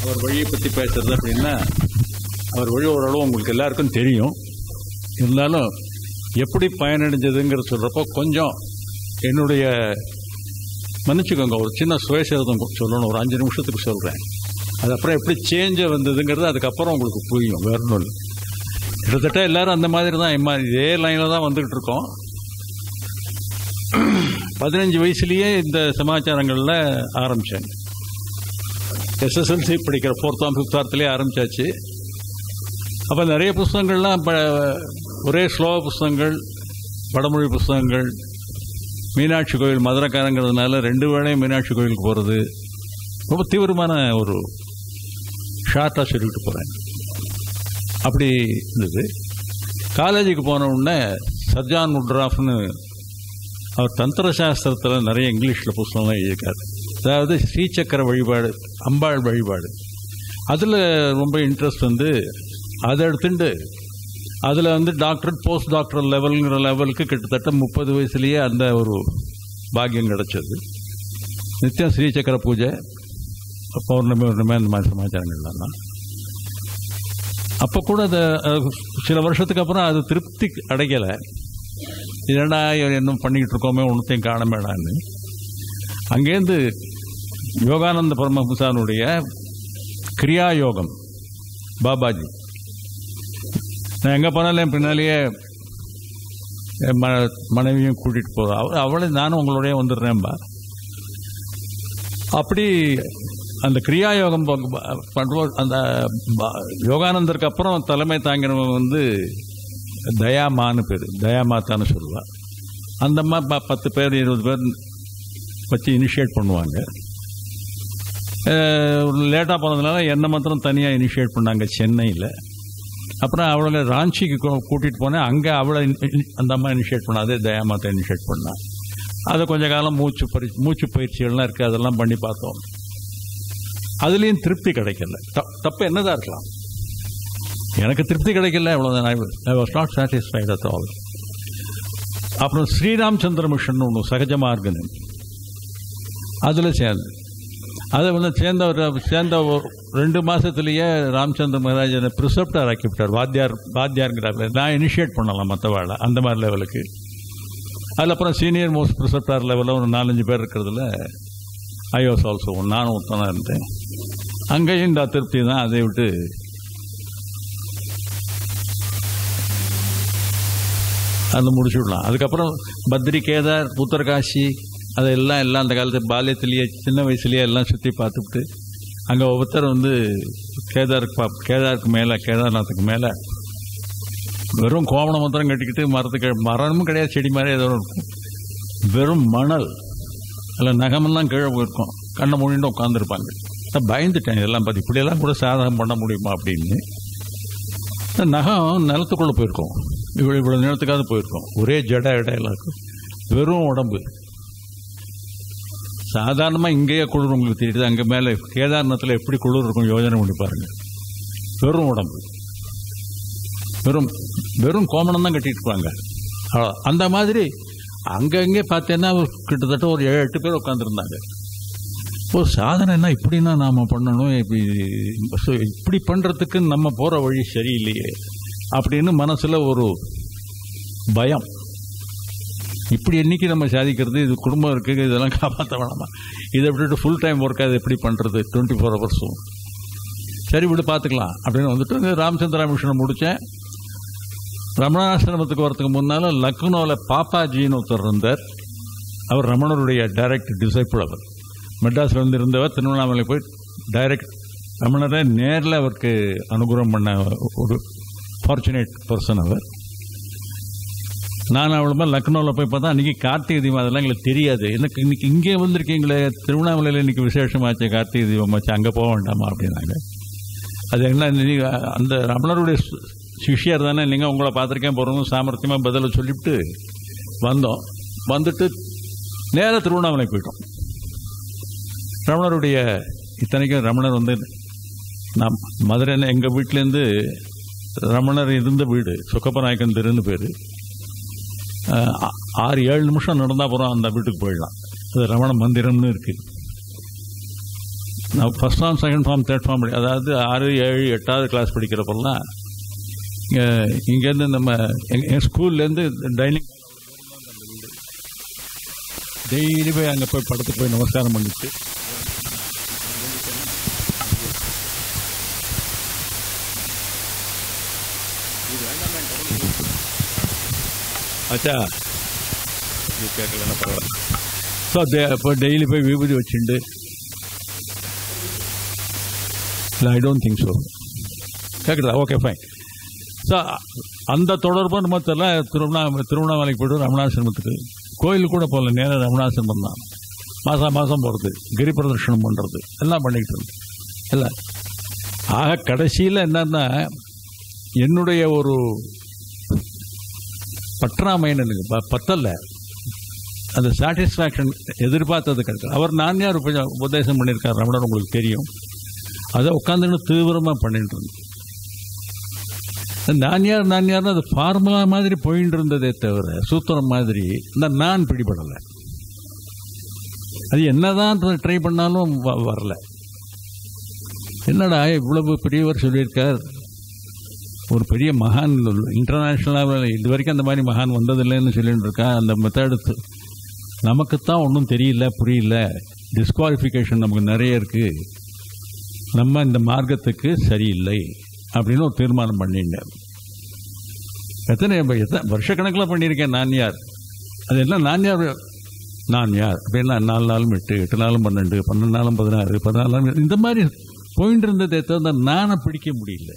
அவர் வழியை பற்றி பேசுறது அப்படின்னா அவர் வழி ஓரளவு உங்களுக்கு எல்லாருக்கும் தெரியும் இருந்தாலும் எப்படி பயனடைஞ்சதுங்கிற சொல்கிறப்போ கொஞ்சம் என்னுடைய மன்னிச்சுக்கோங்க ஒரு சின்ன சுயசரிதம் சொல்லணும் ஒரு அஞ்சு நிமிஷத்துக்கு சொல்கிறேன் அது அப்புறம் எப்படி சேஞ்சாக வந்ததுங்கிறது அதுக்கப்புறம் உங்களுக்கு புரியும் வேற ஒன்றும் இல்லை கிட்டத்தட்ட எல்லாரும் அந்த மாதிரி தான் எம்மா இதே லைனில் தான் வந்துக்கிட்டு இருக்கோம் பதினஞ்சு வயசுலேயே இந்த சமாச்சாரங்களில் ஆரம்பித்தேன் எஸ்எஸ்எல்சி படிக்கிற ஃபோர்த்தாம் ஃபிஃப்த்தார்த்துலேயே ஆரம்பித்தாச்சு அப்போ நிறைய புஸ்தகங்கள்லாம் இப்போ ஒரே ஸ்லோவ புஸ்தகங்கள் வடமொழி புஸ்தகங்கள் மீனாட்சி கோயில் மதுரைக்காரங்கிறதுனால ரெண்டு வேளையும் மீனாட்சி கோயிலுக்கு போகிறது ரொம்ப தீவிரமான ஒரு ஷார்ட்டாக சொல்லிட்டு போகிறேன் அப்படி இருந்தது காலேஜுக்கு போன உடனே சர்ஜான் முட்ராஃப்னு அவர் தந்திர சாஸ்திரத்தில் நிறைய இங்கிலீஷில் புஸ்தகம்லாம் எழுதியிருக்காரு அதாவது ஸ்ரீசக்கர வழிபாடு அம்பாள் வழிபாடு அதில் ரொம்ப இன்ட்ரெஸ்ட் வந்து அதை எடுத்துட்டு அதில் வந்து டாக்டர் போஸ்ட் டாக்டர் லெவலுங்கிற லெவலுக்கு கிட்டத்தட்ட முப்பது வயசுலேயே அந்த ஒரு பாக்கியம் கிடச்சது நித்தியம் ஸ்ரீசக்கர பூஜை பௌர்ணமி பௌர்ணமி அந்த மாதிரி சமாச்சாரங்கள்லாம் அப்போ கூட அதை அஹ், சில வருஷத்துக்கு அப்புறம் அது திருப்தி அடைக்கலை என்னடா இன்னும் பண்ணிக்கிட்டு இருக்கோமே ஒன்றுத்தையும் காணமேடான்னு அங்கேருந்து யோகானந்த பரமஹம்சானுடைய கிரியா யோகம் பாபாஜி நான் எங்கே போனாலும் என் பின்னாலேயே என் ம மனைவியும் கூட்டிகிட்டு போகிறோம் அவ அவளை நானும் உங்களோடய வந்துடுறேன்பா அப்படி அந்த கிரியா யோகம் ப- ப- பண்ணுவோம் அந்த ப- யோகானந்தருக்கு அப்புறம் தலைமை தாங்கினவன் வந்து தயாமான்னு பேர் தயாமாத்தான்னு சொல்லுவா அந்த அம்மா ப- பத்து பேர் இருபது பேர் வச்சு இனிஷியேட் பண்ணுவாங்க லேட்டாக போனதுனால என்னை மாத்திரம் தனியாக இனிஷியேட் பண்ணாங்க சென்னையில் அப்புறம் அவளை ராஞ்சிக்கு கூட்டிகிட்டு போனேன் அங்கே அவளை இனி- இனி- அந்த அம்மா இனிஷியேட் பண்ணா அதே தயாமாத்தை இனிஷியேட் பண்ணா அதை கொஞ்ச காலம் மூச்சு பரி மூச்சு பயிற்சிகள்லாம் இருக்குது அதெல்லாம் பண்ணி பார்த்தோம் அதுலேயும் திருப்தி கிடைக்கல த- தப்பு என்னதான் இருக்கலாம் எனக்கு திருப்தி கிடைக்கல அவ்வளோதான் I was not satisfied at all அப்புறம் ஸ்ரீராம் சந்திர மிஷன் ஒன்று சகஜ மார்க்கன்னு அதில் சேர்ந்து அதை வந்து சேர்ந்த ஒரு சேர்ந்த ஒரு ரெண்டு மாதத்துலேயே ராமச்சந்திர மகாராஜ் என்னை ப்ரிசப்டர் ஆக்கிவிட்டார் வாத்தியார் வாத்தியாருங்கிறார் நான் இனிஷியேட் பண்ணலாம் மற்றவாழ அந்த மாதிரி லெவலுக்கு அதில் அப்புறம் சீனியர் மோஸ்ட் ப்ரிசப்டார் லெவலில் ஒரு நாலஞ்சு பேர் இருக்கிறதுல ஐ வாஸ் ஆல்சோ நானும் ஒருத்தனாக இருந்தேன் அங்கேயும் இந்த திருப்தி தான் அதை விட்டு அதை முடிச்சு விடலாம் அதுக்கப்புறம் பத்ரி கேதார் உத்தரகாஷி அதெல்லாம் எல்லாம் அந்த காலத்து பால்யத்திலேயே சின்ன வயசுலேயே எல்லாம் சுற்றி பார்த்துட்டு அங்கே ஒவ்வொருத்தர் வந்து கேதாருக்கு பா கேதாருக்கு மேலே கேதார்நாத்துக்கு மேலே வெறும் கோவணம் மாத்திரம் கட்டிக்கிட்டு மரத்துக்கு மரமும் கிடையாது செடி மாதிரி ஏதோ ஒண்ணு இருக்கும் வெறும் மணல் அதில் நகமெல்லாம் கீழே போயிருக்கும் கண்ணை மூடிட்டு உட்காந்துருப்பாங்க நான் பயந்துட்டேன் இதெல்லாம் பார்த்து இப்படியெல்லாம் கூட சாதகம் பண்ண முடியுமா அப்படின்னு இந்த நகம் நிலத்துக்குள்ளே போயிருக்கோம் இவ்வளோ இவ்வளோ நிலத்துக்காவது போயிருக்கோம் ஒரே ஜட இடையில இருக்கும் வெறும் உடம்பு சாதாரணமாக இங்கேயே குளிர் உங்களுக்கு தெரியுது அங்கே மேலே கேதார்நாத்தில் எப்படி குளிர் இருக்கும் யோஜனை பண்ணி பாருங்க வெறும் உடம்பு வெறும் வெறும் கோமணம் தான் கட்டிட்டு இருப்பாங்க அவ்வளோ. அந்த மாதிரி அங்கங்கே பார்த்தேன்னா ஒரு கிட்டத்தட்ட ஒரு ஏழு எட்டு பேர் உட்காந்துருந்தாங்க ஒரு சாதனைனா இப்படின்னா நாம் பண்ணணும் இப்படி so இப்படி பண்ணுறதுக்கு நம்ம போகிற வழி சரியில்லையே அப்படின்னு மனசில் ஒரு பயம் இப்படி என்னைக்கு நம்ம சாதிக்கிறது இது குடும்பம் இருக்குது இதெல்லாம் காப்பாற்ற வேணாமா இதை விட்டுட்டு ஃபுல் டைம் ஒர்க் அது எப்படி பண்ணுறது டுவெண்ட்டி ஃபோர் ஹவர்ஸும் சரி விடு பார்த்துக்கலாம் அப்படின்னு வந்துட்டு இந்த ராமச்சந்திரா மிஷனை முடித்தேன் ரமணாசிரமத்துக்கு வரதுக்கு முன்னால் லக்னோவில் பாப்பாஜின்னு ஒருத்தர் இருந்தார் அவர் ரமணருடைய டைரக்ட் டிசைபிள் அவர் மெட்ராஸில் வந்து இருந்தவர் திருவண்ணாமலை போய் டைரக்ட் ரமணரை நேரில் அவருக்கு அனுகிரகம் பண்ண ஒரு ஃபார்ச்சுனேட் பர்சன் அவர் நான் அவ்வளோ லக்னோவில் போய் பார்த்தா அன்றைக்கி கார்த்திகை தீபம் அதெல்லாம் எங்களுக்கு தெரியாது எனக்கு இன்னைக்கு இங்கே வந்திருக்கீங்களே திருவண்ணாமலையில் இன்னைக்கு விசேஷமாச்சு கார்த்திகை தீபமாச்சு அங்கே போக வேண்டாமா அப்படின்னாங்க அது என்ன நீங்க அந்த ரமணருடைய சு- சிஷ்யர் தானே நீங்கள் உங்களை பார்த்துருக்கேன் போகிறோம் சாமர்த்தியமாக பதிலை சொல்லிவிட்டு வந்தோம் வந்துட்டு நேராக திருவண்ணாமலை போயிட்டோம் ரமணருடைய இத்தனைக்கும் ரமணர் வந்து நான் மதுரை எங்கள் வீட்டிலேருந்து ரமணர் இருந்த வீடு சுக்கப்பநாயக்கன் தெருன்னு பேர் ஆறு ஏழு நிமிஷம் நடந்தால் போகிறோம் அந்த வீட்டுக்கு போயிடலாம் அது ரமண மந்திரம்னு இருக்குது நான் first form second form third form அதாவது ஆறு ஏழு எட்டாவது கிளாஸ் படிக்கிறப்பெல்லாம் இங்கே இங்கேருந்து நம்ம எங்கள் எங்கள் ஸ்கூல்லேருந்து டைனிங் டெய்லி போய் அங்கே போய் படத்துக்கு போய் நமஸ்காரம் பண்ணிட்டு ஆச்சா இது கேட்கலன்னா பரவாயில்ல ஸோ இப்போ டெய்லி போய் விபூதி வச்சுண்டு இல்லை ஐ டோன்ட் திங்க் ஸோ கேட்குதா ஓகே ஃபைன் ஸோ அந்த தொடர்பு நம்ம தெரியல திருவண்ணா திருவண்ணாமலைக்கு போய்ட்டு ரமணாசிரமத்துக்கு கோயில் கூட போகல நேராக ரமணாசிரமம் தான் மாதம் மாதம் போகிறது கிரி பிரதர்ஷனம் பண்ணுறது எல்லாம் பண்ணிக்கிட்டு இருந்தோம் இல்லை ஆக கடைசியில் என்னன்னா என்னுடைய ஒரு பற்றாமைன்னு எனக்கு ப- பத்தல அந்த சாட்டிஸ்ஃபேக்ஷன் எதிர்பார்த்தது கிடைக்கும் அவர் நான் யார் கொஞ்சம் உபதேசம் பண்ணியிருக்கார் ரமணர் உங்களுக்கு தெரியும் அதை உட்காந்துன்னு தீவிரமாக பண்ணிட்டு இருந்தேன் நான் யார் நான் யார்னு அது ஃபார்முலா மாதிரி போயிட்டு இருந்ததே தவிர சூத்திரம் மாதிரி இந்த நான் பிடிபடலை அது என்னதான் ட்ரை பண்ணாலும் வ- வரல என்னடா இவ்வளவு பெரியவர் சொல்லியிருக்கார் ஒரு பெரிய மகான் இன்டர்நேஷ்னலாக இது வரைக்கும் அந்த மாதிரி மகான் வந்ததில்லைன்னு சொல்லிட்டு இருக்கா அந்த மெத்தடு நமக்குத்தான் ஒன்றும் தெரியல புரியல டிஸ்குவாலிஃபிகேஷன் நமக்கு நிறைய இருக்கு நம்ம இந்த மார்க்கத்துக்கு சரியில்லை அப்படின்னு ஒரு தீர்மானம் பண்ணிட்டேன் எத்தனை எத்தனை வருஷக்கணக்கில் பண்ணியிருக்கேன் நான் யார் அது என்ன நான் யார் நான் யார் அப்படின்னா நாலு நாளும் எட்டு எட்டு நாளும் பன்னெண்டு பன்னெண்டு நாளும் பதினாறு பதினாலு நாளும் இந்த மாதிரி போயிட்டு இருந்ததே தவிர அந்த நானை பிடிக்க முடியல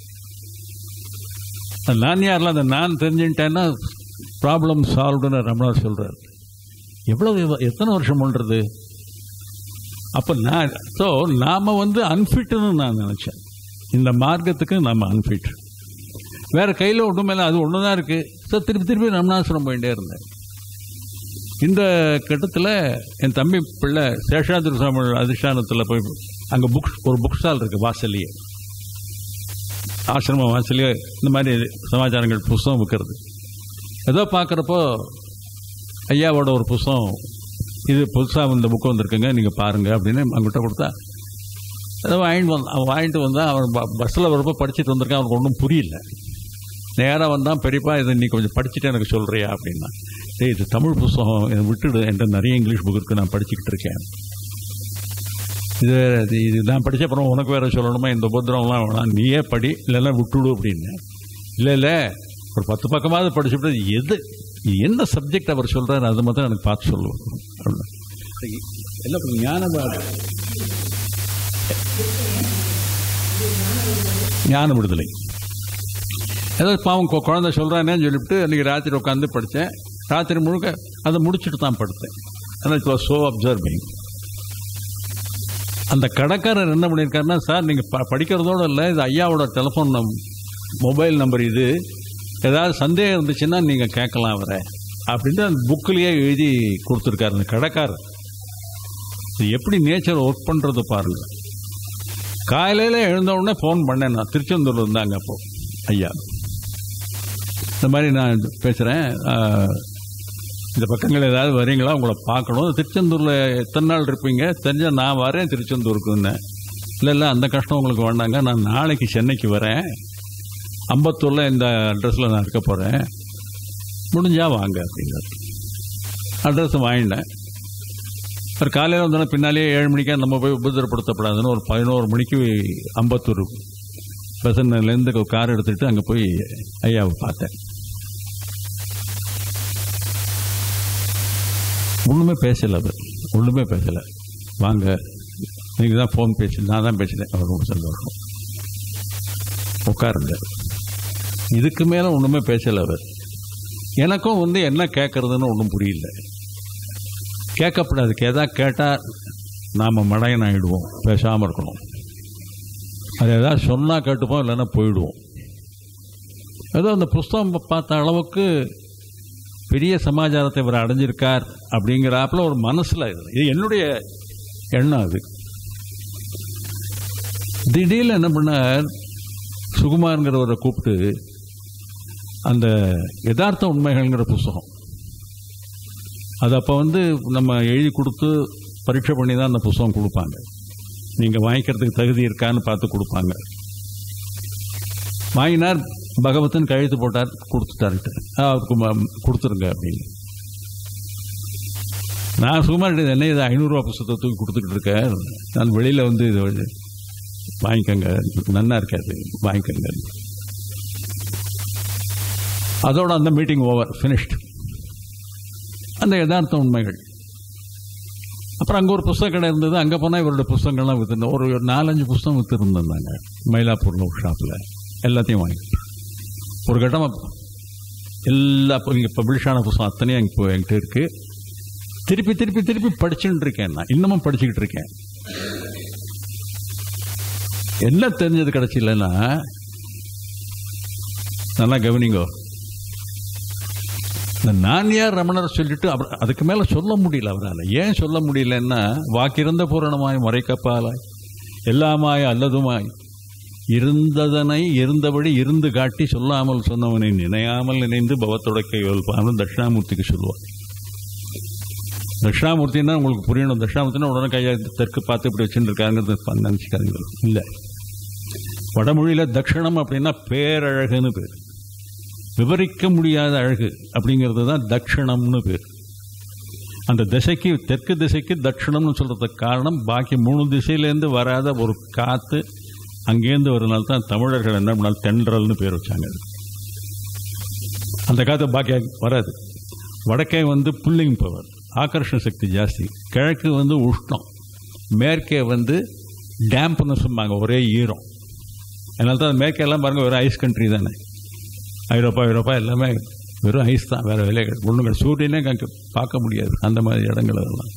அந்த நான் யாரில் அந்த நான் தெரிஞ்சுட்டேன்னா ப்ராப்ளம் சால்வ்டுன்னு ரமணர் சொல்கிறார் எவ்வளவு எத்தனை வருஷம் பண்ணுறது அப்போ நான் ஸோ நாம் வந்து அன்ஃபிட்டுன்னு நான் நினச்சேன் இந்த மார்க்கத்துக்கு நம்ம அன்ஃபிட் வேறு கையில் ஒன்றும் மேலே அது ஒன்று தான் இருக்குது ஸோ திருப்பி திருப்பி ரமணாசுரம் போயிட்டே இருந்தேன் இந்த கட்டத்தில் என் தம்பி பிள்ளை சேஷாதிரி சுவாமி அதிஷ்டானத்தில் போய் அங்கே புக் ஒரு புக் ஸ்டால் இருக்குது வாசல்லையே ஆசிரம வாசல்லையே இந்த மாதிரி சமாச்சாரங்கள் புஸ்தகம் விற்கிறது ஏதோ பார்க்குறப்போ ஐயாவோட ஒரு புஸ்தகம் இது புதுசாக இந்த புக்கு வந்திருக்குங்க நீங்கள் பாருங்கள் அப்படின்னு அவங்ககிட்ட கொடுத்தா ஏதோ வாங்கிட்டு வந்தான் அவன் வாங்கிட்டு வந்தான் அவன் பஸ்ஸில் வரப்போ படிச்சுட்டு வந்திருக்கான் அவனுக்கு ஒன்றும் புரியல நேராக வந்தான் பெரியப்பா இதை நீ கொஞ்சம் படிச்சுட்டு எனக்கு சொல்கிறியா அப்படின்னா டேய் இது தமிழ் புஸ்தகம் இதை விட்டுடு என்கிட்ட நிறைய இங்கிலீஷ் புக் இருக்குது நான் படிச்சுக்கிட்டு இருக்கேன் இது இது இது நான் படிச்ச அப்புறம் உனக்கு வேற சொல்லணுமா இந்த உபத்திரம்லாம் வேணாம் நீயே படி இல்லைன்னா விட்டுடு அப்படின்னு இல்லை இல்லை ஒரு பத்து பக்கமாவது படிச்சுட்டு எது என்ன சப்ஜெக்ட் அவர் சொல்கிறாரு அது மட்டும் எனக்கு பார்த்து சொல்லுவோம் எல்லாம் ஞான ஞான விடுதலை ஏதோ பாவம் கொ- குழந்தை சொல்கிறானேன்னு சொல்லிவிட்டு அன்றைக்கி ராத்திரி உட்காந்து படித்தேன் ராத்திரி முழுக்க அதை முடிச்சுட்டு தான் படுத்தேன் ஆனால் இட் வாஸ் ஸோ அப்சர்விங் அந்த கடைக்காரர் என்ன பண்ணியிருக்காருன்னா சார் நீங்கள் ப படிக்கிறதோட இல்லை இது ஐயாவோட டெலிஃபோன் நம் மொபைல் நம்பர் இது ஏதாவது சந்தேகம் இருந்துச்சுன்னா நீங்கள் கேட்கலாம் அவரை அப்படின்ட்டு அந்த புக்கிலேயே எழுதி கொடுத்துருக்காரு அந்த கடைக்காரர் இது எப்படி நேச்சர் ஒர்க் பண்ணுறது பாருங்க காலையில் எழுந்த உடனே ஃபோன் பண்ணேன் நான் திருச்செந்தூர்ல இருந்தாங்க அப்போ ஐயா இந்த மாதிரி நான் பேசுகிறேன் இந்த பக்கங்கள் ஏதாவது வரீங்களா உங்களை பார்க்கணும் திருச்செந்தூரில் எத்தனை நாள் இருப்பீங்க தெரிஞ்சால் நான் வரேன் திருச்செந்தூருக்குன்னு இல்லை இல்லை அந்த கஷ்டம் உங்களுக்கு வேண்டாங்க நான் நாளைக்கு சென்னைக்கு வரேன் அம்பத்தூரில் இந்த அட்ரஸில் நான் இருக்க போகிறேன் முடிஞ்சா வாங்க அப்படிங்கிறார் அட்ரஸ் வாங்கிட்டேன் ஒரு காலையில் வந்தோடனே பின்னாலேயே ஏழு மணிக்கா நம்ம போய் உபதிரப்படுத்தப்படாதுன்னு ஒரு பதினோரு மணிக்கு அம்பத்தூர் பெசன்லேருந்து கார் எடுத்துகிட்டு அங்கே போய் ஐயாவை பார்த்தேன் ஒன்றுமே பேசலை அவர் ஒன்றுமே பேசலை வாங்க நீங்கள் தான் ஃபோன் பேசி நான் தான் பேசினேன் அவர் கூட சந்தோஷம் உட்காருங்க இதுக்கு மேலே ஒன்றுமே பேசலை அவர் எனக்கும் வந்து என்ன கேட்குறதுன்னு ஒன்றும் புரியல கேட்கப்படாது எதா கேட்டால் நாம் மடையன் ஆகிடுவோம் பேசாமல் இருக்கணும் அது எதாவது சொன்னால் கேட்டுப்போம் இல்லைன்னா போயிடுவோம் ஏதோ அந்த புஸ்தகம் பார்த்த அளவுக்கு பெரிய சமாச்சாரத்தை இவர் அடைஞ்சிருக்கார் அப்படிங்கிறாப்புல ஒரு மனசில் இது இது என்னுடைய எண்ணம் அது திடீர்னு என்ன பண்ணார் சுகுமாருங்கிறவரை கூப்பிட்டு அந்த யதார்த்த உண்மைகள்ங்கிற புஸ்தகம் அது அப்போ வந்து நம்ம எழுதி கொடுத்து பரீட்சை பண்ணி தான் அந்த புஸ்தகம் கொடுப்பாங்க நீங்கள் வாங்கிக்கிறதுக்கு தகுதி இருக்கான்னு பார்த்து கொடுப்பாங்க வாங்கினார் பகவத்தன் கழுத்து போட்டார் கொடுத்துட்டாருட்டு அவருக்கு ம- கொடுத்துருங்க அப்படின்னு நான் சும்மா இது என்ன இது ஐநூறுரூவா புத்தகத்தை தூக்கி கொடுத்துக்கிட்டு இருக்கேன் நான் வெளியில் வந்து இது வந்து வாங்கிக்கோங்க நன்னா இருக்காது வாங்கிக்கோங்க அதோட அந்த மீட்டிங் ஓவர் ஃபினிஷ்ட் அந்த யதார்த்த உண்மைகள் அப்புறம் அங்கே ஒரு புஸ்தக கடை இருந்தது அங்கே போனால் இவருடைய புஸ்தகங்கள்லாம் விற்றுருந்தோம் ஒரு ஒரு நாலஞ்சு புஸ்தகம் விற்றுருந்தாங்க மயிலாப்பூரில் ஒரு ஷாப்பில் எல்லாத்தையும் வாங்கிட்டு ஒரு கட்டமாக எல்லா இங்கே பப்ளிஷ் ஆன புஸ்தகம் அத்தனையும் எங்க என்கிட்ட இருக்குது திருப்பி திருப்பி திருப்பி படிச்சுட்டு இருக்கேன் நான் இன்னமும் படிச்சுக்கிட்டு இருக்கேன் என்ன தெரிஞ்சது கடைசியிலன்னா நல்லா கவனிங்கோ இந்த நான்யார் ரமணர் சொல்லிட்டு அவர் அதுக்கு மேலே சொல்ல முடியல அவரால் ஏன் சொல்ல முடியலன்னா வாக்கிருந்த பூரணமாய் மறைக்கப்பாலாய் எல்லாமாய் அல்லதுமாய் இருந்ததனை இருந்தபடி இருந்து காட்டி சொல்லாமல் சொன்னவனை நினையாமல் நினைந்து பவத்துடக்கை யோல்பான்னு தட்சிணாமூர்த்திக்கு சொல்லுவார் தட்சிணாமூர்த்தின்னா உங்களுக்கு புரியணும் தட்சிணாமூர்த்தினா உடனே கையை தெற்கு பார்த்து இப்படி வச்சுட்டு இருக்காங்கிறது நினச்சிக்காதீங்க இல்லை வடமொழியில் தட்சிணம் அப்படின்னா பேரழகுன்னு பேர் விவரிக்க முடியாத அழகு அப்படிங்கிறது தான் தட்சிணம்னு பேர் அந்த திசைக்கு தெற்கு திசைக்கு தட்சிணம்னு சொல்கிறதுக்கு காரணம் பாக்கி மூணு திசையிலேருந்து வராத ஒரு காற்று அங்கேருந்து வரனால தான் தமிழர்கள் என்ன பண்ணால் தென்றல்னு பேர் வச்சாங்க அந்த காற்று பாக்கி வராது வடக்கே வந்து புல்லிங் பவர் ஆகர்ஷண சக்தி ஜாஸ்தி கிழக்கு வந்து உஷ்ணம் மேற்கே வந்து டேம்ப்னு சொன்னாங்க ஒரே ஈரம் அதனால தான் மேற்கெல்லாம் பாருங்கள் ஒரு ஐஸ் கண்ட்ரி தானே ஐரோப்பா ஐரோப்பா எல்லாமே வெறும் ஐஸ் தான் வேறு வேலைகள் ஒன்றும் கிடையாது சூரியனே அங்கே பார்க்க முடியாது அந்த மாதிரி இடங்கள் அதெல்லாம்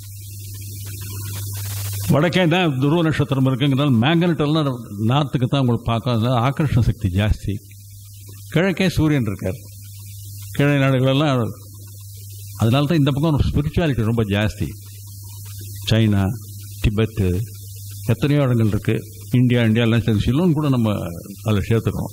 வடக்கே தான் துருவ நட்சத்திரம் இருக்குங்கிறதால மேங்கனட்டெல்லாம் நார்த்துக்கு தான் உங்களுக்கு பார்க்க ஆக்கர்ஷண சக்தி ஜாஸ்தி கிழக்கே சூரியன் இருக்கார் கிழை நாடுகளெல்லாம் அதனால தான் இந்த பக்கம் ஸ்பிரிச்சுவாலிட்டி ரொம்ப ஜாஸ்தி சைனா டிபெத்து எத்தனையோ இடங்கள் இருக்குது இந்தியா இந்தியா எல்லாம் சேர்ந்து சிலோன் கூட நம்ம அதில் சேர்த்துக்கிறோம்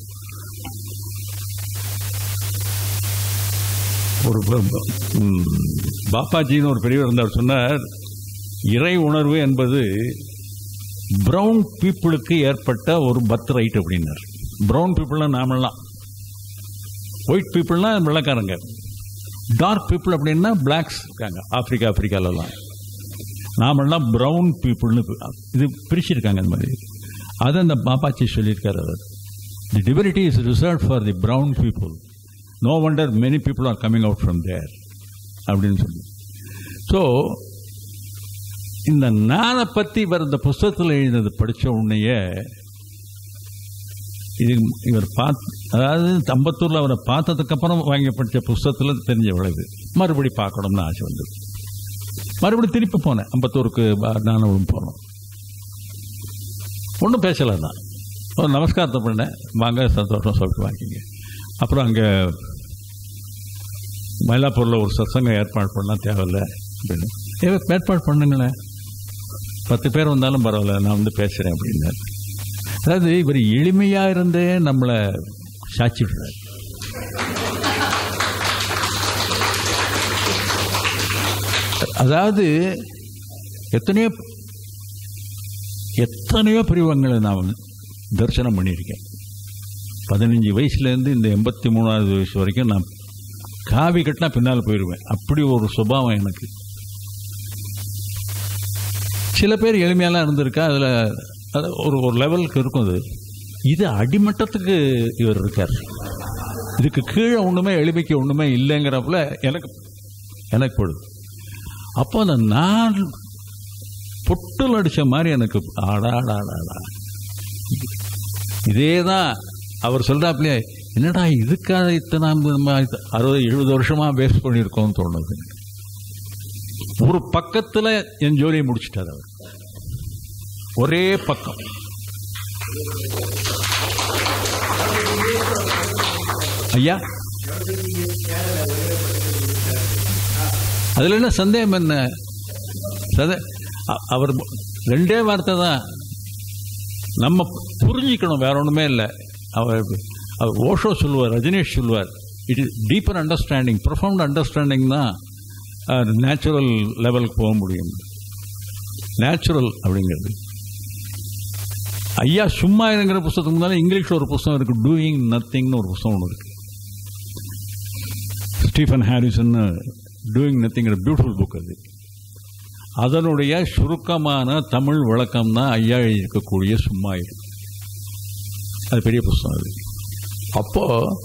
ஒரு ப- ம், பாப்பாஜின்னு ஒரு பெரியவர் இருந்தார் சொன்னார் இறை உணர்வு என்பது பிரவுன் பீப்புளுக்கு ஏற்பட்ட ஒரு பர்த் ரைட் அப்படின்னார் பிரவுன் பீப்புள்னா நாமெல்லாம் ஒயிட் பீப்புள்னா வெள்ளக்காரங்க டார்க் பீப்புள் அப்படின்னா பிளாக்ஸ் இருக்காங்க ஆப்பிரிக்கா ஆப்பிரிக்காலலாம் நாமெல்லாம் ப்ரௌன் பீப்புள்னு இது பிரிச்சிருக்காங்க அந்த மாதிரி அதை அந்த பாப்பாச்சி சொல்லியிருக்காரு அவர் the divinity is reserved for the brown people no wonder many people are coming out from there அப்படின்னு சொல்லி ஸோ இந்த நானை பற்றி இவர் இந்த புஸ்தகத்தில் எழுதினது படித்த உடனேயே இது இவர் பார்த்து அதாவது தம்பத்தூரில் அவரை பார்த்ததுக்கப்புறம் வாங்கி படித்த புஸ்தகத்தில் தெரிஞ்ச விளைவு மறுபடி பார்க்கணும்னு ஆசை வந்தது மறுபடியும் திருப்பி போனேன் அம்பத்தூருக்கு ப- நானும் போனோம் ஒன்றும் பேசலை தான் ஒரு நமஸ்காரத்தை பண்ணேன் வாங்க சந்தோஷம் சொல்லிட்டு வாங்கிங்க அப்புறம் அங்கே மயிலாப்பூரில் ஒரு சத்சங்கம் ஏற்பாடு பண்ணலாம் தேவையில்ல அப்படின்னு ஏ ஏற்பாடு பண்ணுங்களேன் பத்து பேர் வந்தாலும் பரவாயில்ல நான் வந்து பேசுகிறேன் அப்படின்னாரு அதாவது இவர் எளிமையாக இருந்தே நம்மளை சாட்சி விடுறாரு அதாவது எத்தனையோ எத்தனையோ பிரிவங்களை நான் தரிசனம் பண்ணியிருக்கேன் பதினஞ்சு வயசுலேருந்து இந்த எண்பத்தி மூணாவது வயசு வரைக்கும் நான் காவி கட்டினா பின்னால் போயிடுவேன் அப்படி ஒரு சுபாவம் எனக்கு சில பேர் எளிமையெல்லாம் இருந்திருக்கா அதில் அது ஒரு ஒரு லெவலுக்கு இருக்கும் அது இது அடிமட்டத்துக்கு இவர் இருக்கார் இதுக்கு கீழே ஒன்றுமே எளிமைக்கு ஒன்றுமே இல்லைங்கிறப்பல எனக்கு எனக்கு படுது அப்போ அந்த நான் பொட்டல் அடித்த மாதிரி எனக்கு ஆடாடாடாடா இதே தான் அவர் சொல்கிறாப்லையே என்னடா இதுக்காக இத்தனை நம்ம அறுபது எழுபது வருஷமாக வேஸ்ட் பண்ணியிருக்கோம்னு தோணுது ஒரு பக்கத்தில் என் ஜோலியை முடிச்சிட்டார் அவர் ஒரே பக்கம் ஐயா அதில் என்ன சந்தேகம் என்ன சந்தே அ- அவர் ரெண்டே வார்த்தை தான் நம்ம புரிஞ்சிக்கணும் வேற ஒன்றுமே இல்லை அவர் அவர் ஓஷோ சொல்லுவார் ரஜினேஷ் சொல்லுவார் it is deeper understanding profound understanding தான் நேச்சுரல் லெவலுக்கு போக முடியும் நேச்சுரல் அப்படிங்கிறது ஐயா சும்மா இருங்கிற புஸ்தகத்துக்கு முன்னால இங்கிலீஷ்ல ஒரு புஸ்தகம் இருக்கு டூயிங் நத்திங்னு ஒரு புஸ்தகம் ஒன்று இருக்கு ஸ்டீஃபன் ஹாரிசன் டூயிங் நத்திங்கிற பியூட்டிஃபுல் புக் அது அதனுடைய சுருக்கமான தமிழ் விளக்கம் தான் ஐயா எழுதியிருக்கக்கூடிய சும்மா இரு அது பெரிய புஸ்தகம் அது அப்போ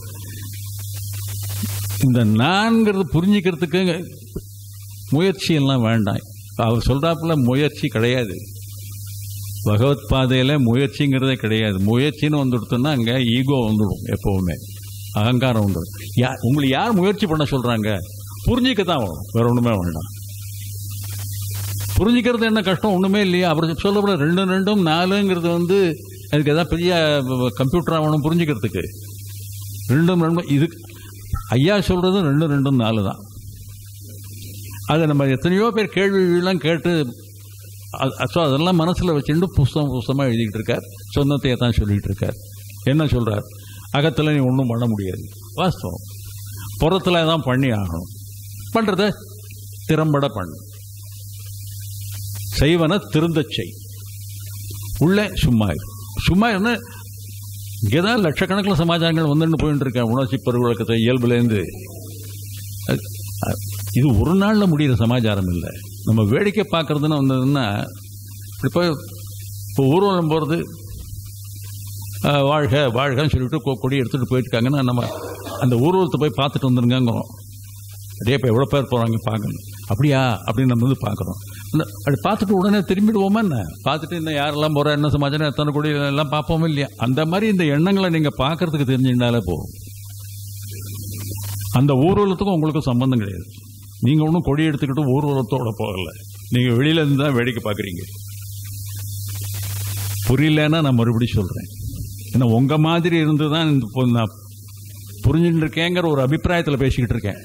இந்த நான்கிறது புரிஞ்சுக்கிறதுக்கு முயற்சி எல்லாம் வேண்டாம் அவர் சொல்றாப்புல முயற்சி கிடையாது பகவத் பாதையில் முயற்சிங்கிறதே கிடையாது முயற்சின்னு வந்துடுத்துன்னா அங்கே ஈகோ வந்துடும் எப்பவுமே அகங்காரம் வந்துடும் யா உங்களை யார் முயற்சி பண்ண சொல்றாங்க புரிஞ்சிக்க தான் வேணும் வேற ஒன்றுமே வேண்டாம் புரிஞ்சுக்கிறது என்ன கஷ்டம் ஒன்றுமே இல்லையா அவர் சொல்லப்பட ரெண்டு ரெண்டும் நாலுங்கிறது வந்து அதுக்கு எதாவது பெரிய கம்ப்யூட்டர் ஆகணும் புரிஞ்சுக்கிறதுக்கு ரெண்டும் ரெண்டும் இது ஐயா சொல்றது ரெண்டு ரெண்டும் நாலு தான் அதை நம்ம எத்தனையோ பேர் கேள்விகள்லாம் கேட்டு ஸோ அதெல்லாம் மனசில் வச்சுட்டு புஸ்தகம் புஸ்தமாக எழுதிக்கிட்டு இருக்கார் சொன்னத்தையே தான் சொல்லிகிட்டு இருக்கார் என்ன சொல்கிறார் அகத்தில் நீ ஒன்றும் பண்ண முடியாது வாஸ்தவம் புறத்தில் தான் பண்ணி ஆகணும் பண்ணுறத திறம்பட பண்ணு செய்வன திருந்தச் செய் உள்ளே சும்மா இரு சும்மா இருந்தா இங்கே தான் லட்சக்கணக்கில் சமாச்சாரங்கள் வந்துன்னு போயிட்டு இருக்கேன் உணர்ச்சி பெருவிளக்கத்தை இயல்புலேருந்து அது- அது- இது ஒரு நாளில் முடிகிற சமாச்சாரம் இல்லை நம்ம வேடிக்கை பார்க்கறதுன்னு வந்ததுன்னா இப்போ இப்போ ஊர்வலம் போகிறது வாழ்க வாழ்கன்னு சொல்லிட்டு கொ- கொடி எடுத்துகிட்டு போயிருக்காங்கன்னா நம்ம அந்த ஊர்வலத்தை போய் பார்த்துட்டு வந்துருங்கிறோம் அதே இப்போ எவ்வளோ பேர் போகிறாங்க பார்க்கணும் அப்படியா அப்படின்னு நம்ம வந்து பார்க்குறோம் அப்படி பார்த்துட்டு உடனே திரும்பிடுவோமா என்ன பார்த்துட்டு இன்னும் யாரெல்லாம் போகிறா என்ன சமாச்சாரம் எத்தனை கோடி எல்லாம் பார்ப்போமே இல்லையா அந்த மாதிரி இந்த எண்ணங்களை நீங்கள் பார்க்கறதுக்கு தெரிஞ்சுட்டாலே போதும் அந்த ஊர்வலத்துக்கும் உங்களுக்கு சம்பந்தம் கிடையாது நீங்கள் ஒன்றும் கொடி எடுத்துக்கிட்டு ஊர்வலத்தோட போகல நீங்கள் வெளியில இருந்து தான் வேடிக்கை பார்க்குறீங்க புரியலன்னா நான் மறுபடியும் சொல்கிறேன் ஏன்னா உங்கள் மாதிரி இருந்து தான் இந்த இப்போ நான் புரிஞ்சுட்டு இருக்கேங்கிற ஒரு அபிப்பிராயத்தில் பேசிக்கிட்டு இருக்கேன்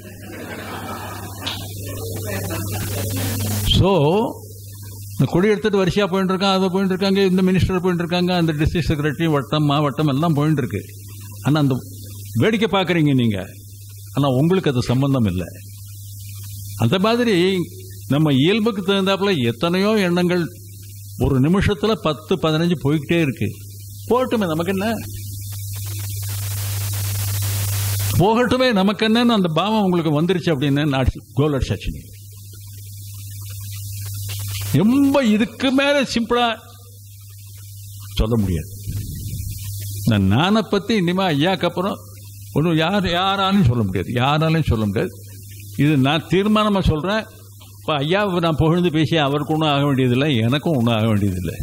ஸோ இந்த கொடி எடுத்துட்டு வரிசையாக போயிட்டு இருக்கான் அதை போயிட்டு இருக்காங்க இந்த மினிஸ்டர் போயிட்டு இருக்காங்க அந்த டிஸ்ட்ரிக்ட் செக்ரட்டரி வட்டம் மாவட்டம் எல்லாம் போயிட்டு இருக்கு ஆனால் அந்த வேடிக்கை பார்க்குறீங்க நீங்கள் ஆனால் உங்களுக்கு அது சம்பந்தம் இல்லை அந்த மாதிரி நம்ம இயல்புக்கு தகுந்தாப்புல எத்தனையோ எண்ணங்கள் ஒரு நிமிஷத்துல பத்து பதினஞ்சு போய்கிட்டே இருக்கு போகட்டுமே நமக்கு என்ன போகட்டுமே நமக்கு என்னன்னு அந்த பாவம் உங்களுக்கு வந்துருச்சு அப்படின்னு நான் கோலர் சச்சினி ரொம்ப இதுக்கு மேல சிம்பிளா சொல்ல முடியாது இந்த நானை பத்தி இனிமே ஐயாக்கு அப்புறம் ஒன்றும் யார் யாராலையும் சொல்ல முடியாது யாராலையும் சொல்ல முடியாது இது நான் தீர்மானமா சொல்றேன் இப்போ ஐயாவை நான் புகழ்ந்து பேசி அவருக்கு ஒன்றும் ஆக வேண்டியதில்லை எனக்கும் ஒன்றும் ஆக வேண்டியதில்லை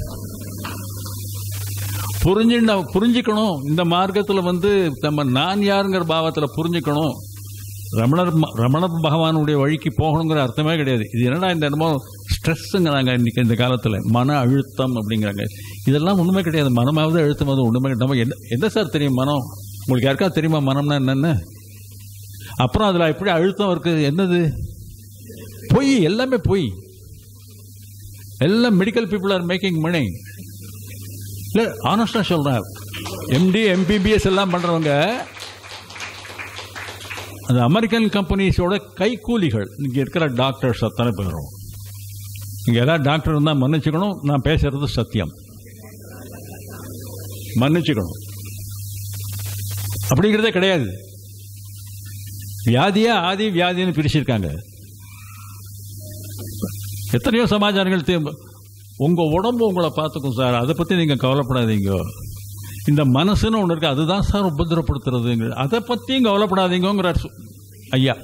புரிஞ்சு புரிஞ்சுக்கணும் இந்த மார்க்கத்தில் வந்து நம்ம நான் யாருங்கிற பாவத்தில் புரிஞ்சுக்கணும் ரமணர் ம- ரமணர் பகவானுடைய வழிக்கு போகணுங்கிற அர்த்தமே கிடையாது இது என்னடா இந்த என்னமோ ஸ்ட்ரெஸ்ஸுங்கிறாங்க இன்னைக்கு இந்த காலத்தில் மன அழுத்தம் அப்படிங்கிறாங்க இதெல்லாம் ஒன்றுமே கிடையாது மனமாவது அழுத்தமாவது ஒன்றுமே கிடையாது நம்ம என்ன என்ன சார் தெரியும் மனம் உங்களுக்கு யாருக்காவது தெரியுமா மனம்னா என்னென்ன அப்புறம் அதில் எப்படி அழுத்தம் இருக்குது என்னது பொய் எல்லாமே பொய் எல்லாம் medical people are making money இல்லை ஆனஸ்டாக சொல்கிறேன் எம்டி எம்பிபிஎஸ் எல்லாம் பண்ணுறவங்க அந்த அமெரிக்கன் கம்பெனிஸோட கைக்கூலிகள் இங்கே இருக்கிற டாக்டர்ஸ் அத்தனை பேரும் இங்கே ஏதாவது டாக்டர் இருந்தால் மன்னிச்சுக்கணும் நான் பேசுறது சத்தியம் மன்னிச்சுக்கணும் அப்படிங்கிறதே கிடையாது வியாதியா ஆதி வியாதின்னு பிரிச்சிருக்காங்க எத்தனையோ சமாச்சாரங்கள் தே- உங்க உடம்பு உங்களை பார்த்துக்கும் சார் அதை பத்தி நீங்க கவலைப்படாதீங்க இந்த மனசுன்னு ஒன்று இருக்கு அதுதான் சார் உபதிரப்படுத்துறதுங்க அதை பத்தியும் கவலைப்படாதீங்கிறார் சு- ஐயா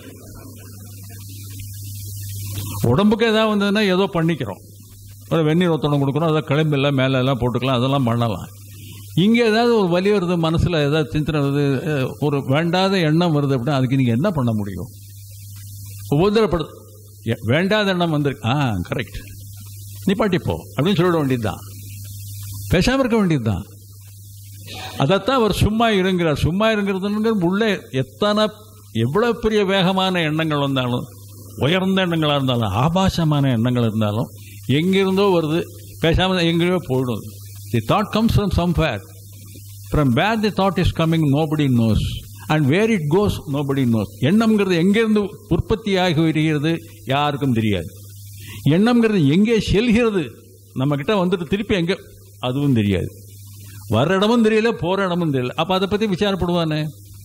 உடம்புக்கு ஏதாவது வந்ததுன்னா ஏதோ பண்ணிக்கிறோம் ஒரு வெந்நீர் ஒத்தடம் கொடுக்குறோம் அதை கிளம்பு எல்லாம் மேலே எல்லாம் போட்டுக்கலாம் அதெல்லாம் பண்ணலாம் இங்கே ஏதாவது ஒரு வலி வருது மனசில் ஏதாவது சிந்தனை வருது அஹ், ஒரு வேண்டாத எண்ணம் வருது அப்படின்னா அதுக்கு நீங்கள் என்ன பண்ண முடியும் உபதிரப்படு எ- வேண்டாத எண்ணம் வந்திருக்கு ஆ கரெக்ட் நிப்பாட்டிப்போ அப்படின்னு சொல்லிட வேண்டியதுதான் பேசாமல் இருக்க வேண்டியதுதான் அதைத்தான் அவர் சும்மா இருங்கிறார் சும்மா இருங்கிறதுங்கிற உள்ளே எத்தனை எவ்வளோ பெரிய வேகமான எண்ணங்கள் வந்தாலும் உயர்ந்த எண்ணங்களாக இருந்தாலும் ஆபாசமான எண்ணங்கள் இருந்தாலும் எங்கிருந்தோ வருது பேசாமல் எங்கேயோ போயிடும் the thought comes from somewhere from where the thought is coming nobody knows and where it goes nobody knows எண்ணம்ங்கிறது எங்கேருந்து உற்பத்தியாகி வருகிறது யாருக்கும் தெரியாது எண்ணம்ங்கிறது எங்கே செல்கிறது நம்ம கிட்ட வந்துட்டு திருப்பி எங்கே அதுவும் தெரியாது வர இடமும் தெரியல போற இடமும் தெரியல அப்ப அதை பத்தி விசாரப்படுவானே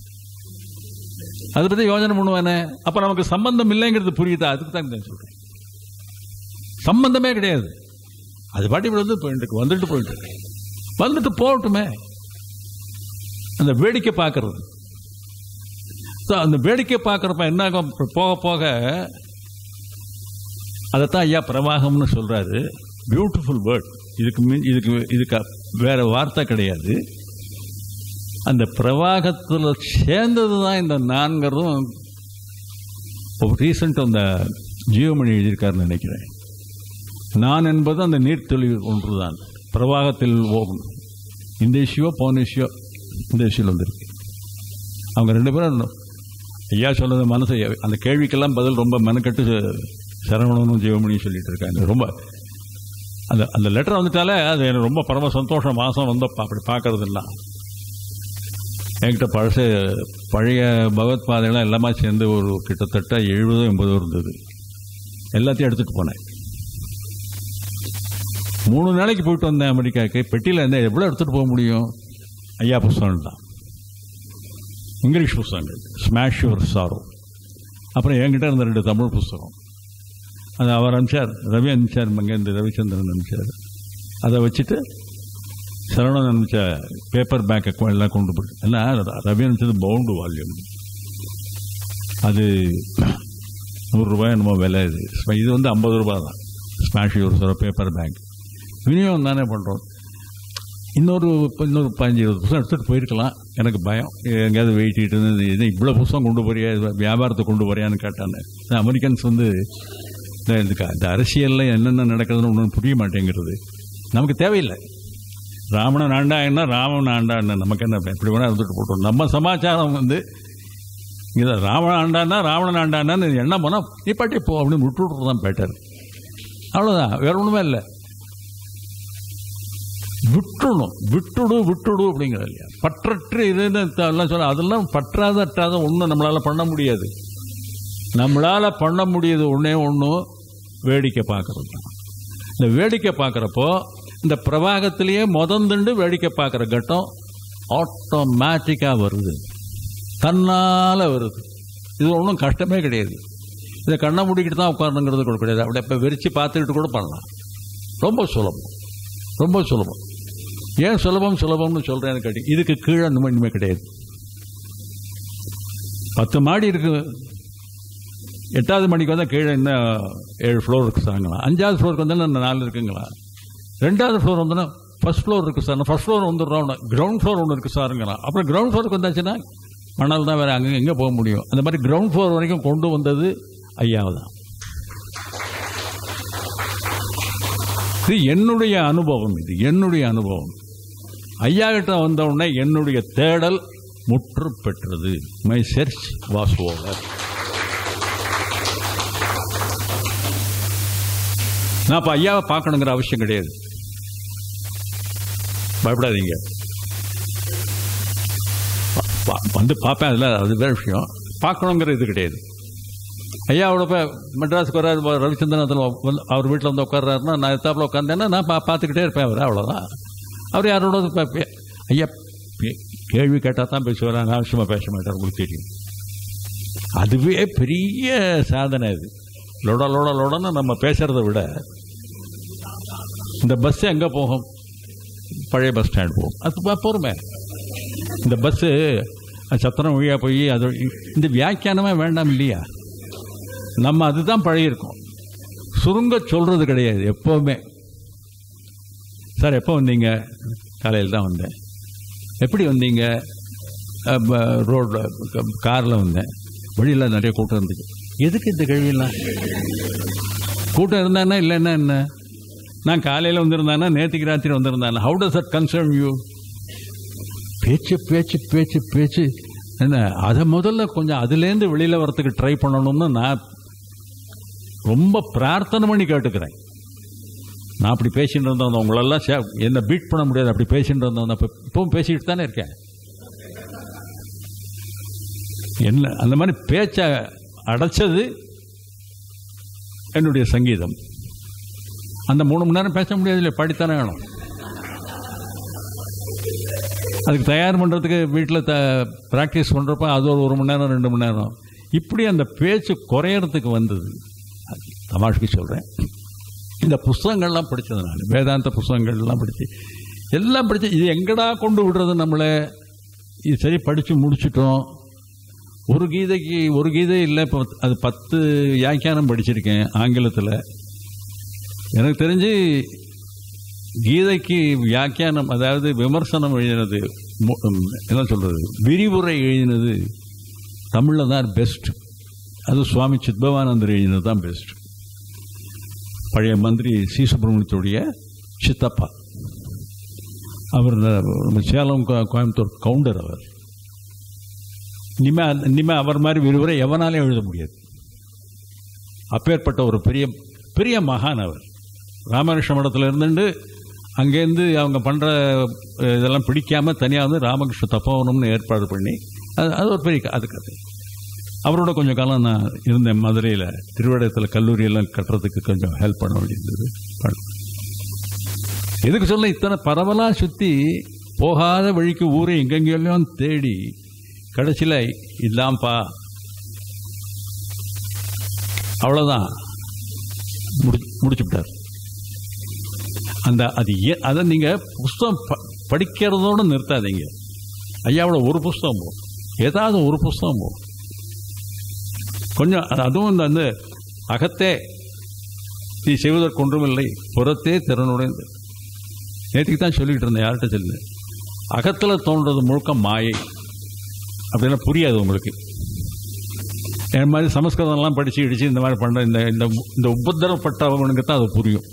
அதை பத்தி யோசனை பண்ணுவானே அப்ப நமக்கு சம்பந்தம் இல்லைங்கிறது புரியுதா அதுக்கு தான் நான் சொல்றேன் சம்பந்தமே கிடையாது அது பாட்டி வந்து போயிட்டு இருக்கு வந்துட்டு போயிட்டு இருக்கு வந்துட்டு போகட்டுமே அந்த வேடிக்கை பார்க்கறது So, அந்த வேடிக்கை பார்க்குறப்ப என்ன ஆகும் போக போக அதைத்தான் ஐயா பிரவாகம்னு சொல்றாரு பியூட்டிஃபுல் வேர்ட் இதுக்கு மீ- இதுக்கு இதுக்கு வேற வார்த்தை கிடையாது அந்த பிரவாகத்தில் சேர்ந்தது தான் இந்த நான்கிறதும் ரீசெண்ட் அந்த ஜீவமணி எழுதியிருக்காருன்னு நினைக்கிறேன் நான் என்பது அந்த நீர்த்தொழில் ஒன்றுதான் பிரவாகத்தில் ஓகும் இந்த இஷ்யூவோ போன இஷ்யூ இந்த இஷ்யூவில் வந்திருக்கு அவங்க ரெண்டு பேரும் ஐயா சொன்னது மனசு அந்த கேள்விக்கெல்லாம் பதில் ரொம்ப மெனக்கட்டு சரவணனும் ஜீவமணியும் சொல்லிட்டு இருக்காங்க ரொம்ப அந்த அந்த லெட்டர் வந்துட்டாலே அது எனக்கு ரொம்ப பரம சந்தோஷம் மாதம் வந்து அப்படி பார்க்கறதுலாம் என்கிட்ட பழச பழைய பகவத் பாதைகள்லாம் எல்லாமே சேர்ந்து ஒரு கிட்டத்தட்ட எழுபதோ எண்பதோ இருந்தது எல்லாத்தையும் எடுத்துகிட்டு போனேன் மூணு நாளைக்கு போயிட்டு வந்தேன் அமெரிக்காவுக்கு பெட்டியில் இருந்தால் எவ்வளோ எடுத்துகிட்டு போக முடியும் ஐயா புஸ்தகம் தான் இங்கிலீஷ் புஸ்தகங்கள் ஸ்மாஷ் யுவர் சாரோ அப்புறம் என்கிட்ட இருந்த ரெண்டு தமிழ் புஸ்தகம் அது அவர் அனுப்பிச்சார் ரவி அனுப்பிச்சார் மங்கேந்திர ரவிச்சந்திரன் அனுப்பிச்சார் அதை வச்சுட்டு சரவணன் அனுப்பிச்ச பேப்பர் பேக் எல்லாம் கொண்டு போய் எல்லாம் ரவி அனுப்பிச்சது பவுண்டு வால்யூம் அது நூறுரூபாய் என்னமோ விலை இது இது வந்து ஐம்பது ரூபாய் தான் smash your sorrow paper bag விநியோகம் தானே பண்ணுறோம் இன்னொரு இப்ப இன்னொரு பதினஞ்சு இருபது புத்தகம் எடுத்துகிட்டு போயிருக்கலாம் எனக்கு பயம் எங்கேயாவது வெயிட்டிட்டு இருந்து இது இவ்வளோ புத்தகம் கொண்டு போறியா இது வியாபாரத்தை கொண்டு போறியான்னு கேட்டானே இந்த அமெரிக்கன்ஸ் வந்து இந்த இதுக்கு இந்த அரசியலில் என்னென்ன நடக்குதுன்னு ஒன்றும் புரிய மாட்டேங்கிறது நமக்கு தேவையில்லை ராவணன் ஆண்டா என்ன ராமன் ஆண்டா என்ன நமக்கு என்ன எப்படி வேணா இருந்துட்டு போட்டோம் நம்ம சமாச்சாரம் வந்து இதை ராவணன் ஆண்டானா ராவணன் ஆண்டான்னு என்ன போனால் நீ பாட்டி போ அப்படின்னு விட்டு விட்றது தான் பெட்டர் அவ்வளோதான் வேற ஒன்றுமே இல்லை விட்டுணும் விட்டுடு விட்டுடு அப்படிங்கிற இல்லையா பற்றற்று இதுன்னு த- எல்லாம் சொல்ல அதெல்லாம் பற்றாத அற்றாத ஒன்றும் நம்மளால பண்ண முடியாது நம்மளால பண்ண முடியாது ஒன்றே ஒன்றும் வேடிக்கை பார்க்கறது தான் இந்த வேடிக்கை பார்க்குறப்போ இந்த பிரவாகத்திலேயே முதந்துண்டு வேடிக்கை பார்க்குற கட்டம் ஆட்டோமேட்டிக்காக வருது தன்னால் வருது இது ஒன்றும் கஷ்டமே கிடையாது இதை கண்ணை மூடிக்கிட்டு தான் உட்காரணுங்கிறது கூட கிடையாது அப்படி இப்போ வெறிச்சு பார்த்துக்கிட்டு கூட பண்ணலாம் ரொம்ப சுலபம் ரொம்ப சுலபம் ஏன் சுலபம் சுலபம்னு சொல்றேன்னு கேட்டி இதுக்கு கீழே இன்னும் இனிமே கிடையாது பத்து மாடி இருக்கு எட்டாவது மணிக்கு வந்தால் கீழே இன்னும் ஏழு ஃப்ளோர் இருக்கு சாருங்களா அஞ்சாவது ஃப்ளோருக்கு வந்தால் இன்னும் நாலு இருக்குங்களா ரெண்டாவது ஃப்ளோர் வந்தோன்னா ஃபர்ஸ்ட் ஃப்ளோர் இருக்கு சார் ஃபர்ஸ்ட் ஃப்ளோர் வந்துடுறோம் கிரவுண்ட் ஃப்ளோர் ஒன்று இருக்கு சாருங்களா அப்புறம் கிரவுண்ட் ஃப்ளோருக்கு வந்தாச்சுன்னா மணல் தான் வேற அங்கே எங்கே போக முடியும் அந்த மாதிரி கிரவுண்ட் ஃப்ளோர் வரைக்கும் கொண்டு வந்தது ஐயாவை தான் இது என்னுடைய அனுபவம் இது என்னுடைய அனுபவம் ஐயா கிட்ட வந்த உடனே என்னுடைய தேடல் முற்று பெற்றது மை செர்ச் வாஸ் ஓவர் நான் இப்போ ஐயாவை பார்க்கணுங்கிற அவசியம் கிடையாது பயப்படாதீங்க பா- பா- வந்து பார்ப்பேன் அதில் அது வேற விஷயம் பார்க்கணுங்கிற இது கிடையாது ஐயாவோட போய் மெட்ராஸுக்கு வர்றாரு ரவிச்சந்திரன் அதில் வந்து அவர் வீட்டில் வந்து உட்கார்றாருன்னா நான் எத்தாப்பில் உட்காந்தேன்னா நான் பா பார்த்துக்கிட்டே இருப்பேன் அவர் அவ்வளோதான் அவர் யாரோட பே- பே- ஐயா பே- கேள்வி கேட்டால் தான் பேசுவார் அனாவசியமாக பேச மாட்டார் உங்களுக்கு தெரியும் அதுவே பெரிய சாதனை அது லொட லொட லொடன்னு நம்ம பேசுறதை விட இந்த பஸ் எங்கே போகும் பழைய பஸ் ஸ்டாண்ட் போகும் அது பா- பொறுமை இந்த பஸ்ஸு சத்திரம் வழியாக போய் அது இந்த வியாக்கியானமே வேண்டாம் இல்லையா நம்ம அதுதான் பழகியிருக்கோம் சுருங்க சொல்றது கிடையாது எப்போவுமே சார் எப்போ வந்தீங்க காலையில் தான் வந்தேன் எப்படி வந்தீங்க ரோடில் காரில் வந்தேன் வழியில் நிறைய கூட்டம் இருந்துச்சு எதுக்கு இந்த கேள்வியெல்லாம் கூட்டம் இருந்தானா இல்லைன்னா என்ன நான் காலையில் வந்திருந்தானா நேற்றுக்கு ராத்திரி வந்திருந்தானா how does that concern you பேச்சு பேச்சு பேச்சு பேச்சு என்ன அதை முதல்ல கொஞ்சம் அதுலேருந்து வெளியில் வரத்துக்கு ட்ரை பண்ணணும்னு நான் ரொம்ப பிரார்த்தனை பண்ணி கேட்டுக்கிறேன் நான் அப்படி பேசிட்டு இருந்தேன் உங்களெல்லாம் சே என்ன பீட் பண்ண முடியாது அப்படி பேசிட்டு இருந்தேன் அப்போ இப்பவும் பேசிக்கிட்டு தானே இருக்கேன் என்ன அந்த மாதிரி பேச்சை அடைச்சது என்னுடைய சங்கீதம் அந்த மூணு மணி நேரம் பேச முடியாது இல்லை படித்தானே வேணும் அதுக்கு தயார் பண்ணுறதுக்கு வீட்டில் த ப்ராக்டிஸ் பண்ணுறப்ப அது ஒரு ஒரு மணி நேரம் ரெண்டு மணி நேரம் இப்படி அந்த பேச்சு குறையறதுக்கு வந்தது தமாஷ்க்கு சொல்கிறேன் இந்த புஸ்தகங்கள்லாம் படித்ததுனால வேதாந்த புஸ்தகங்கள்லாம் படித்து எல்லாம் படித்து இது எங்கடா கொண்டு விடுறது நம்மளை இது சரி படித்து முடிச்சிட்டோம் ஒரு கீதைக்கு ஒரு கீதை இல்லை இப்போ அது பத்து வியாக்கியானம் படிச்சிருக்கேன் ஆங்கிலத்தில் எனக்கு தெரிஞ்சு கீதைக்கு வியாக்கியானம் அதாவது விமர்சனம் எழுதினது மு- ம், என்ன சொல்கிறது விரிவுரை எழுதினது தமிழில் தான் பெஸ்ட் அது சுவாமி சித்பவானந்தர் எழுதினது தான் பெஸ்ட் பழைய மந்திரி சி சுப்பிரமணியத்துடைய சித்தப்பா அவர் நம்ம சேலம் கோ- கோயம்புத்தூர் கவுண்டர் அவர் இனிமே இனிமே அவர் மாதிரி விரிவுரை எவனாலையும் எழுத முடியாது அப்பேற்பட்ட ஒரு பெரிய பெரிய மகான் அவர் ராமகிருஷ்ண மடத்தில் இருந்துட்டு அங்கேருந்து அவங்க பண்ணுற இதெல்லாம் பிடிக்காம தனியாக வந்து ராமகிருஷ்ண தப்போவனம்னு ஏற்பாடு பண்ணி அது அது ஒரு பெரிய க- அது கதை அவரோட கொஞ்சம் காலம் நான் இருந்தேன் மதுரையில் திருவிடத்தில் கல்லூரியெல்லாம் கட்டுறதுக்கு கொஞ்சம் ஹெல்ப் பண்ண வேண்டியிருந்தது பண்ண- எதுக்கு சொல்ல இத்தனை பரவலாக சுற்றி போகாத வழிக்கு ஊரை எங்கெங்கெல்லாம் தேடி கடைசியில் இல்லாம்ப்பா அவ்வளோதான் முடி முடிச்சுவிட்டார் அந்த அது ஏ அதை நீங்கள் புஸ்தகம் ப படிக்கிறதோடு நிறுத்தாதீங்க ஐயாவோட ஒரு புஸ்தகம் போகும் ஏதாவது ஒரு புஸ்தகம் போகும் கொஞ்சம் அது- அதுவும் இந்த வந்து அகத்தே நீ செய்வதற்கு ஒன்றுமில்லை புறத்தே திறனுடைந்து நேற்றுக்கு தான் சொல்லிட்டு இருந்தேன் யார்கிட்ட சொல்லு அகத்தில் தோன்றது முழுக்க மாயை அப்படின்னா புரியாது உங்களுக்கு என் மாதிரி சமஸ்கிருதம்லாம் படித்து இடித்து இந்த மாதிரி பண்ணுற இந்த இந்த இந்த உபத்திரப்பட்டவனுக்கு தான் அது புரியும்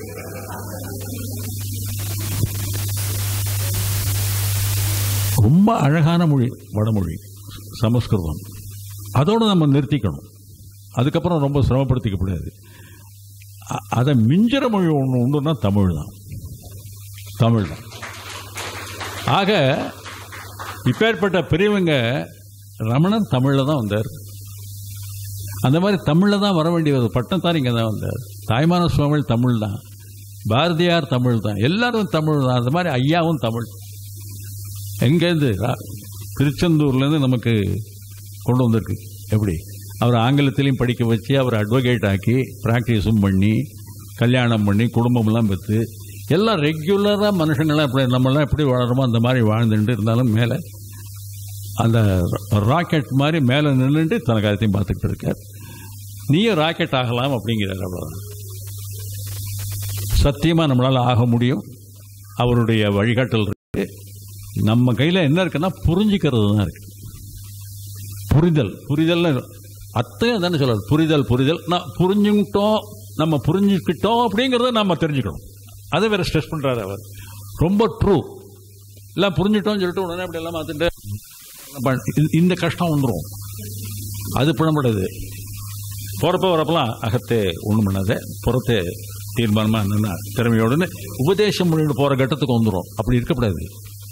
ரொம்ப அழகான மொழி வடமொழி சமஸ்கிருதம் அதோடு நம்ம நிறுத்திக்கணும் அதுக்கப்புறம் ரொம்ப சிரமப்படுத்திக்க கூடாது அ- அதை மிஞ்சிற மொழி ஒன்று உண்டுன்னா தமிழ் தான் தமிழ் தான் ஆக இப்பேற்பட்ட பெரியவங்க ரமணன் தமிழில் தான் வந்தார் அந்த மாதிரி தமிழில் தான் வர வேண்டியது பட்டத்தார் இங்கே தான் வந்தார் தாய்மான சுவாமிகள் தமிழ் தான் பாரதியார் தமிழ் தான் எல்லாரும் தமிழ் தான் அந்த மாதிரி ஐயாவும் தமிழ் எங்கேருந்து ரா- திருச்செந்தூர்லேருந்து நமக்கு கொண்டு வந்திருக்கு எப்படி அவர் ஆங்கிலத்திலையும் படிக்க வச்சு அவர் அட்வொகேட் ஆக்கி ப்ராக்டிஸும் பண்ணி கல்யாணம் பண்ணி குடும்பம்லாம் பெற்று எல்லாம் ரெகுலராக மனுஷங்களாம் எப்படி நம்மளாம் எப்படி வாழறோமோ அந்த மாதிரி வாழ்ந்துட்டு இருந்தாலும் மேலே அந்த ராக்கெட் மாதிரி மேலே நின்றுட்டு தன காரியத்தையும் பார்த்துக்கிட்டு இருக்கார் நீயும் ராக்கெட் ஆகலாம் அப்படிங்கிறார் அவ்வளோதான் சத்தியமாக நம்மளால் ஆக முடியும் அவருடைய வழிகாட்டல் இருக்கு நம்ம கையில் என்ன இருக்குன்னா புரிஞ்சுக்கிறது தான் இருக்கு புரிதல் புரிதல்னு அத்தையும் தானே சொல்றாரு புரிதல் புரிதல் நான் புரிஞ்சுக்கிட்டோம் நம்ம புரிஞ்சுக்கிட்டோம் அப்படிங்கிறத நம்ம தெரிஞ்சுக்கணும் அதை வேற ஸ்ட்ரெஸ் பண்றாரு அவர் ரொம்ப ட்ரூ எல்லாம் புரிஞ்சுட்டோம்னு சொல்லிட்டு உடனே அப்படி எல்லாம் மாத்திட்டு இந்த- இந்த கஷ்டம் வந்துடும் அது பிணப்படாது போறப்ப வரப்பெல்லாம் அகத்தே ஒன்றும் பண்ணாத புறத்தே தீர்மானமா நின்னா திறமையோடுன்னு உபதேசம் பண்ணிட்டு போற கட்டத்துக்கு வந்துடும் அப்படி இருக்கக்கூடாது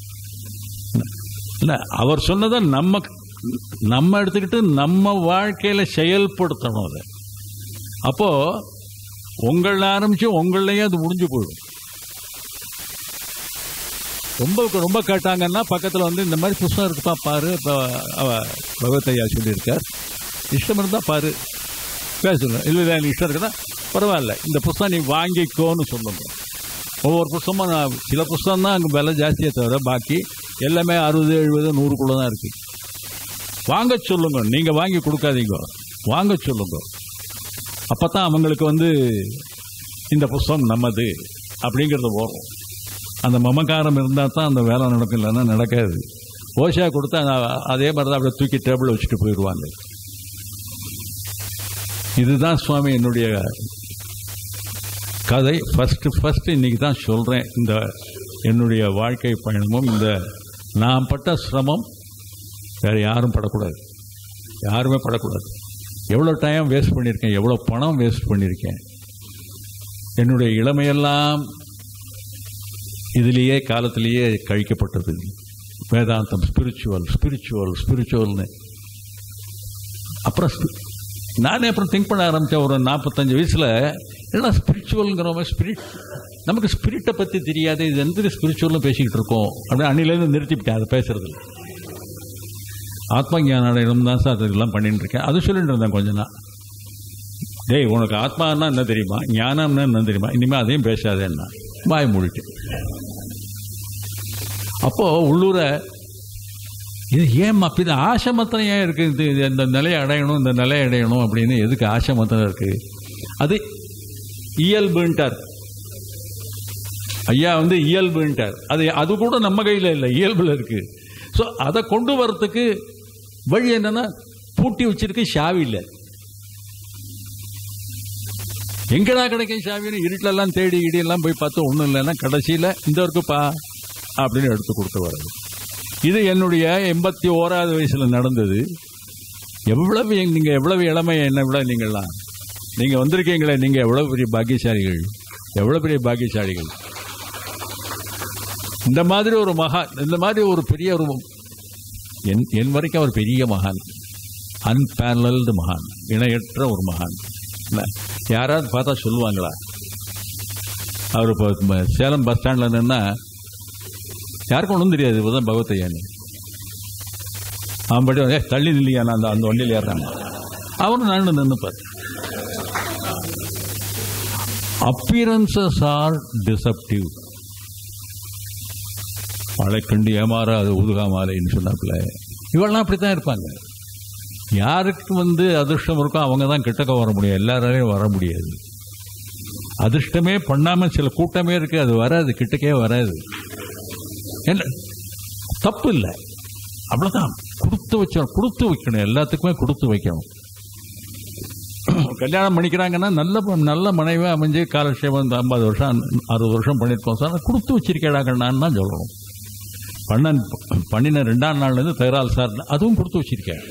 இல்ல அவர் சொன்னதை நம்ம நம்ம எடுத்துக்கிட்டு நம்ம வாழ்க்கையில செயல்படுத்தணும் அதை அப்போ உங்களை ஆரம்பிச்சு உங்களையே அது முடிஞ்சு போயிடும் ரொம்ப ரொம்ப கேட்டாங்கன்னா பக்கத்தில் வந்து இந்த மாதிரி புஸ்தகம் இருக்குப்பா பாரு இப்போ அவ பகவத்தையா சொல்லியிருக்கார் இஷ்டம் இருந்தால் பாரு பேசுங்க இல்லை இல்லை எனக்கு இஷ்டம் இருக்குன்னா பரவாயில்ல இந்த புஸ்தகம் நீ வாங்கிக்கோன்னு சொல்லுங்க ஒவ்வொரு புஸ்தகமும் நான் சில புஸ்தகம் தான் அங்கே விலை ஜாஸ்தியே தவிர பாக்கி எல்லாமே அறுபது எழுபது நூறுக்குள்ளே தான் இருக்கு வாங்க சொல்லுங்க நீங்கள் வாங்கி கொடுக்காதீங்க வாங்க சொல்லுங்க அப்போ தான் அவங்களுக்கு வந்து இந்த புஸ்தகம் நம்மது அப்படிங்கிறது வரும் அந்த மமக்காரம் இருந்தால் தான் அந்த வேலை நடக்கும் இல்லைன்னா நடக்காது ஓஷா கொடுத்தா நான் அதே மாதிரி தான் அப்படியே தூக்கி டேபிள் வச்சுட்டு போயிடுவாங்க இதுதான் சுவாமி என்னுடைய கதை ஃபர்ஸ்ட் ஃபர்ஸ்ட் இன்னைக்கு தான் சொல்கிறேன் இந்த என்னுடைய வாழ்க்கை பயணமும் இந்த நான் பட்ட சிரமம் வேற யாரும் படக்கூடாது யாருமே படக்கூடாது எவ்வளோ டைம் வேஸ்ட் பண்ணியிருக்கேன் எவ்வளோ பணம் வேஸ்ட் பண்ணியிருக்கேன் என்னுடைய இளமையெல்லாம் இதிலேயே காலத்திலேயே கழிக்கப்பட்டது வேதாந்தம் ஸ்பிரிச்சுவல் ஸ்பிரிச்சுவல் ஸ்பிரிச்சுவல்னு அப்புறம் spi- நானே அப்புறம் திங்க் பண்ண ஆரம்பித்தேன் ஒரு நாற்பத்தஞ்சு வயசில் எல்லாம் ஸ்பிரிச்சுவல்ங்கிறோமே ஸ்பிரிட் நமக்கு ஸ்பிரிட்டை பற்றி தெரியாது இது எந்த ஸ்பிரிச்சுவலும் பேசிக்கிட்டு இருக்கோம் அப்படின்னு அன்னிலேருந்து நிறுத்திவிட்டேன் அதை பேசுறது ஆத்ம ஞான அடையணும் தான் சார் அதெல்லாம் பண்ணிட்டு இருக்கேன் அது சொல்லிட்டு இருந்தேன் கொஞ்ச நாள் டேய் உனக்கு ஆத்மான்னா என்ன தெரியுமா ஞானம்னா என்ன தெரியுமா இனிமேல் அதையும் பேசாதேன்னா வாய் மூடிட்டு அப்போ உள்ளூர இது ஏன் அப்படி இது ஆசை மாத்திரம் ஏன் இருக்கு இது இது இந்த நிலையை அடையணும் இந்த நிலையை அடையணும் அப்படின்னு எதுக்கு ஆசை மாத்திரம் இருக்கு அது இயல்புன்ட்டார் ஐயா வந்து இயல்புன்ட்டார் அது அது கூட நம்ம கையில் இல்லை இயல்புல இருக்கு ஸோ அதை கொண்டு வரத்துக்கு வழி என்னன்னா பூட்டி வச்சிருக்க சாவி இல்லை எங்கடா கிடைக்கும் சாவின்னு இருட்டிலெல்லாம் தேடி இடியெல்லாம் போய் பார்த்து ஒன்றும் இல்லைன்னா கடைசியில் இந்த இருக்குப்பா அப்படின்னு எடுத்து கொடுத்து வர்றது இது என்னுடைய எண்பத்தி ஓராவது வயசுல நடந்தது எவ்வளவு எங்க- நீங்க எவ்வளவு இளமை என்னை விட நீங்கள்லாம் நீங்க வந்திருக்கீங்களே நீங்க எவ்வளவு பெரிய பாக்கியசாலிகள் எவ்வளவு பெரிய பாக்கியசாலிகள் இந்த மாதிரி ஒரு மகான் இந்த மாதிரி ஒரு பெரிய ஒரு என் என் வரைக்கும் அவர் பெரிய மகான் அன்பேரல்டு மகான் இணையற்ற ஒரு மகான் என்ன, யாராவது பார்த்தா சொல்லுவாங்களா அவர் இப்போ ம- சேலம் பஸ் ஸ்டாண்டில் நின்னா யாருக்கும் ஒன்றும் தெரியாது இப்போதான் பகவத் ஐயான்னு அவன் படி ஏ தள்ளி நில்லையா நான் அந்த அந்த வண்டியில் ஏறுறாங்க அவரும் நானும் நின்றுப்பார் அப்பியரன்சஸ் ஆர் டிசப்டிவ் மழை கண்டு ஏமாறாது உதுகா மாலைன்னு சொன்னாப்புல இவெல்லாம் அப்படித்தான் இருப்பாங்க யாருக்கு வந்து அதிர்ஷ்டம் இருக்கோ அவங்க தான் கிட்டக்க வர முடியும் எல்லாராலையும் வர முடியாது அதிர்ஷ்டமே பண்ணாம சில கூட்டமே இருக்கு அது வராது கிட்டக்கே வராது என்ன தப்பு இல்லை அவ்வளவுதான் கொடுத்து வச்சோம் கொடுத்து வைக்கணும் எல்லாத்துக்குமே கொடுத்து வைக்கணும் கல்யாணம் பண்ணிக்கிறாங்கன்னா நல்ல பொ- நல்ல மனைவி அமைஞ்சு காலக்ஷேபம் இந்த ஐம்பது வருஷம் அறுபது வருஷம் பண்ணிருப்போம் சார் கொடுத்து வச்சிருக்கேடா கண்ணான்னு தான் சொல்லணும் பண்ண பண்ணின ரெண்டாம் நாள்ல இருந்து தகராறு சார் அதுவும் கொடுத்து வச்சிருக்கேன்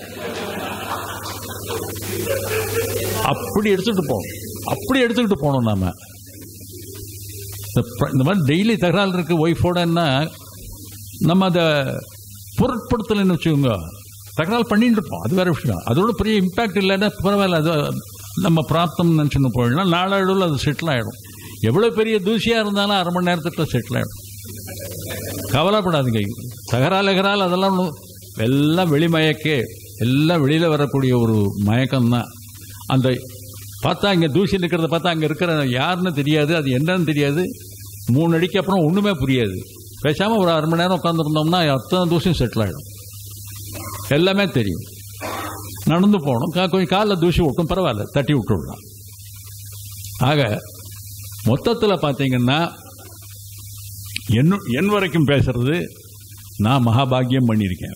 அப்படி எடுத்துட்டு போகணும் அப்படி எடுத்துக்கிட்டு போகணும் நாம இந்த ப- இந்த மாதிரி டெய்லி தகராறு இருக்கு ஒய்ஃபோடன்னா நம்ம அதை பொருட்படுத்தலைன்னு வச்சுக்கோங்க தகராறு பண்ணிட்டு இருப்போம் அது வேற விஷயம் அதோட பெரிய இம்பாக்ட் இல்லைன்னா பரவாயில்ல அது நம்ம பிராப்தம் நினச்சின்னு போயிடலாம் நாளடைவில் அது செட்டில் ஆகிடும் எவ்வளோ பெரிய தூசியாக இருந்தாலும் அரை மணி நேரத்துக்கு செட்டில் ஆகிடும் கவலைப்படாதீங்க தகராறு எகரால் அதெல்லாம் ஒண்ணும் எல்லாம் வெளிமயக்கே எல்லாம் வெளியில் வரக்கூடிய ஒரு மயக்கம்தான் அந்த பார்த்தா இங்கே தூசி நிற்கிறத பார்த்தா அங்கே இருக்கிற யாருன்னு தெரியாது அது என்னன்னு தெரியாது மூணு அடிக்கு அப்புறம் ஒன்றுமே புரியாது பேசாமல் ஒரு அரை மணி நேரம் உட்காந்துருந்தோம்னா அத்தனை தூசியும் செட்டில் ஆகிடும் எல்லாமே தெரியும் நடந்து போகணும் கா- கொஞ்சம் காலில் தூசி விட்டும் பரவாயில்ல தட்டி விட்டு விடலாம் ஆக மொத்தத்தில் பார்த்தீங்கன்னா என் என் வரைக்கும் பேசுறது நான் மகாபாகியம் பண்ணியிருக்கேன்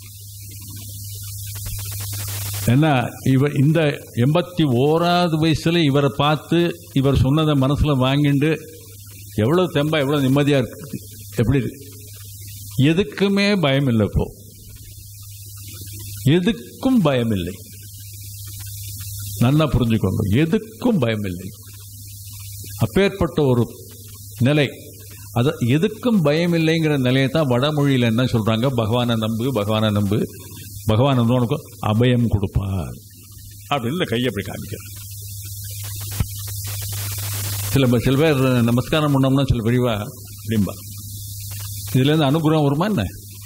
ஏன்னா இவர் இந்த எண்பத்தி ஓராவது வயசுல இவரை பார்த்து இவர் சொன்னதை மனசுல வாங்கிண்டு எவ்வளவு தெம்பா எவ்வளவு நிம்மதியா இருக்கு எப்படி இருக்கு? எதுக்குமே பயம் இல்லை இப்போ எதுக்கும் பயம் இல்லை நல்லா புரிஞ்சுக்கோங்க எதுக்கும் பயம் இல்லை அப்பேற்பட்ட ஒரு நிலை அது எதுக்கும் பயம் இல்லைங்கிற நிலையை தான் வடமொழியில் என்ன சொல்றாங்க பகவானை நம்பு பகவானை நம்பு பகவான் வந்து உனக்கு அபயம் கொடுப்பார் அப்படின்னு இந்த கையை அப்படி காமிக்கிறார் சில பே- சில பேர் நமஸ்காரம் பண்ணோம்னா சில பெரியவா அப்படிம்பா இதுல இருந்து அனுகிரகம் வருமா என்ன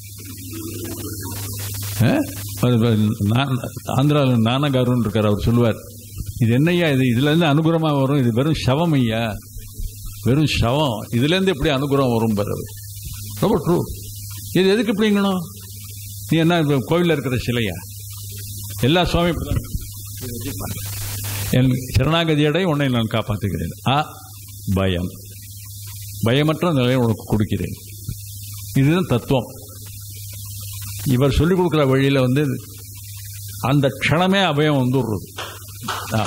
ஆ? அது ப- நான் ஆந்திராவில் நானகாருன்னு இருக்கார் அவர் சொல்லுவார் இது என்னய்யா இது இதுல இருந்து அனுகிரகமா வரும் இது வெறும் சவம் ஐயா வெறும் சவம் இதுல இருந்து எப்படி அனுகிரகம் வரும் பாரு ரொம்ப ட்ரூ இது எதுக்கு இப்படிங்கணும் நீ என்ன இப்ப கோவில்ல இருக்கிற சிலையா எல்லா சுவாமி இப்படிதான் இதை வச்சிருப்பாங்க. என் சரணாகதியடை உன்னை நான் காப்பாற்றுகிறேன் ஆ பயம் பயமற்ற நிலையை உனக்கு கொடுக்கிறேன் இதுதான் தத்துவம் இவர் சொல்லிக் கொடுக்குற வழியில வந்து அந்த க்ஷணமே அபயம் வந்துடுறது ஆ.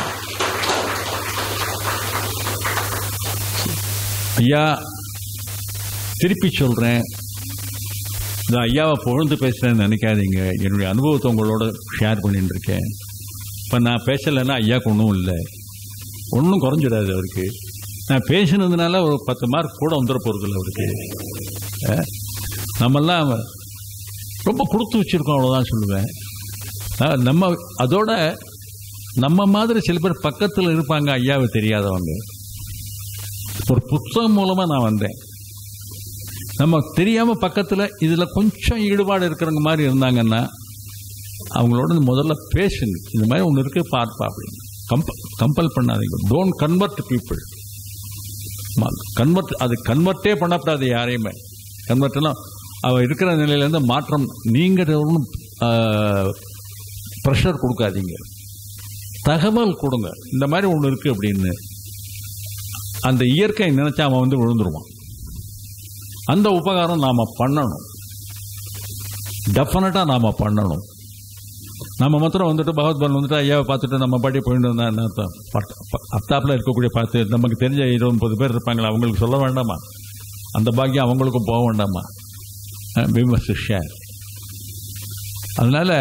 ஐயா திருப்பி சொல்றேன் இந்த ஐயாவை புகழ்ந்து பேசுறேன்னு நினைக்காதீங்க என்னுடைய அனுபவத்தை உங்களோட ஷேர் பண்ணிட்டு இருக்கேன் இப்போ நான் பேசலைன்னா ஐயாக்கு ஒன்றும் இல்லை ஒன்றும் குறைஞ்சிடாது அவருக்கு நான் பேசினதுனால ஒரு பத்து மார்க் கூட வந்துட போகிறதில்ல அவருக்கு அஹ், நம்மெல்லாம் ரொம்ப கொடுத்து வச்சிருக்கோம் அவ்வளோதான் சொல்லுவேன் அஹ், நம்ம அதோட நம்ம மாதிரி சில பேர் பக்கத்தில் இருப்பாங்க ஐயாவை தெரியாதவங்க ஒரு புத்தகம் மூலமாக நான் வந்தேன் நம்ம தெரியாமல் பக்கத்தில் இதில் கொஞ்சம் ஈடுபாடு இருக்கிறவங்க மாதிரி இருந்தாங்கன்னா அவங்களோட முதல்ல பேசுங்க இந்த மாதிரி ஒன்று இருக்கு பார்ப்பா அப்படின்னு கம்ப கம்பல் பண்ணாதீங்க டோன்ட் கன்வெர்ட் பீப்புள் கன்வெர்ட் அது கன்வெர்ட்டே பண்ணக்கூடாது யாரையுமே கன்வெர்ட்லாம் அவ இருக்கிற நிலையிலேருந்து மாற்றம் நீங்கள் ஒன்றும் ப்ரெஷர் கொடுக்காதீங்க தகவல் கொடுங்க இந்த மாதிரி ஒன்று இருக்குது அப்படின்னு அந்த இயற்கை நினைச்சா அவன் வந்து விழுந்துருவான் அந்த உபகாரம் நாம் பண்ணணும் டெஃபினட்டாக நாம் பண்ணணும் நம்ம மாத்திரம் வந்துட்டு பகவத் பலன் வந்துட்டு ஐயாவை பார்த்துட்டு நம்ம பாட்டி போயிட்டு வந்தா என்ன அர்த்தம் பட்- ப- அத்தாப்புல இருக்கக்கூடிய பார்த்து நமக்கு தெரிஞ்ச இருபது முப்பது பேர் இருப்பாங்களா அவங்களுக்கு சொல்ல வேண்டாமா அந்த பாக்கியம் அவங்களுக்கும் போக வேண்டாமா விமர்சிஷ அதனால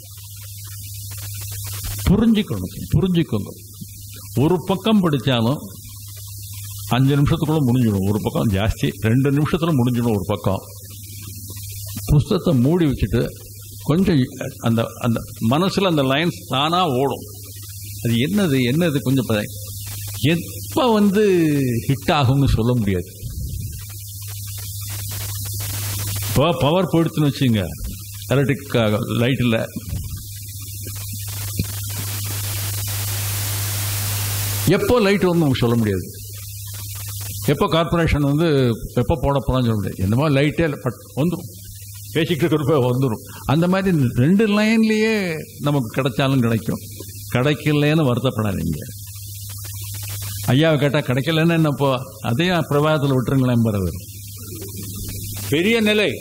புரிஞ்சுக்கணும் புரிஞ்சுக்கோங்க ஒரு பக்கம் படித்தாலும் அஞ்சு நிமிஷத்துக்குள்ள முடிஞ்சிடும் ஒரு பக்கம் ஜாஸ்தி ரெண்டு நிமிஷத்துல முடிஞ்சிடும் ஒரு பக்கம் புஸ்தகத்தை மூடி வச்சுட்டு கொஞ்சம் அந்த அந்த மனசுல அந்த லைன்ஸ் தானா ஓடும் அது என்னது என்னது கொஞ்சம் ப- எப்ப வந்து ஹிட் ஆகும்னு சொல்ல முடியாது இப்போ பவர் போயிடுத்துன்னு வச்சுங்க எலக்ட்ரிக் லைட்டில் எப்போ லைட் வந்து நமக்கு சொல்ல முடியாது எப்போ கார்பரேஷன் வந்து எப்போ போட போகிறான்னு சொல்ல முடியாது என்னமோ லைட்டே பட் வந்துடும் பேசிக்கிட்டு இருக்கிறப்ப வந்துடும் அந்த மாதிரி ரெண்டு லைன்லேயே நமக்கு கிடைச்சாலும் கிடைக்கும் கிடைக்கலன்னு வருத்தப்படாதீங்க ஐயாவை கேட்டால் கிடைக்கலன்னு என்னப்போ அதையும் பிரபாகத்தில் விட்டுருங்களேன் பிறகு பெரிய நிலை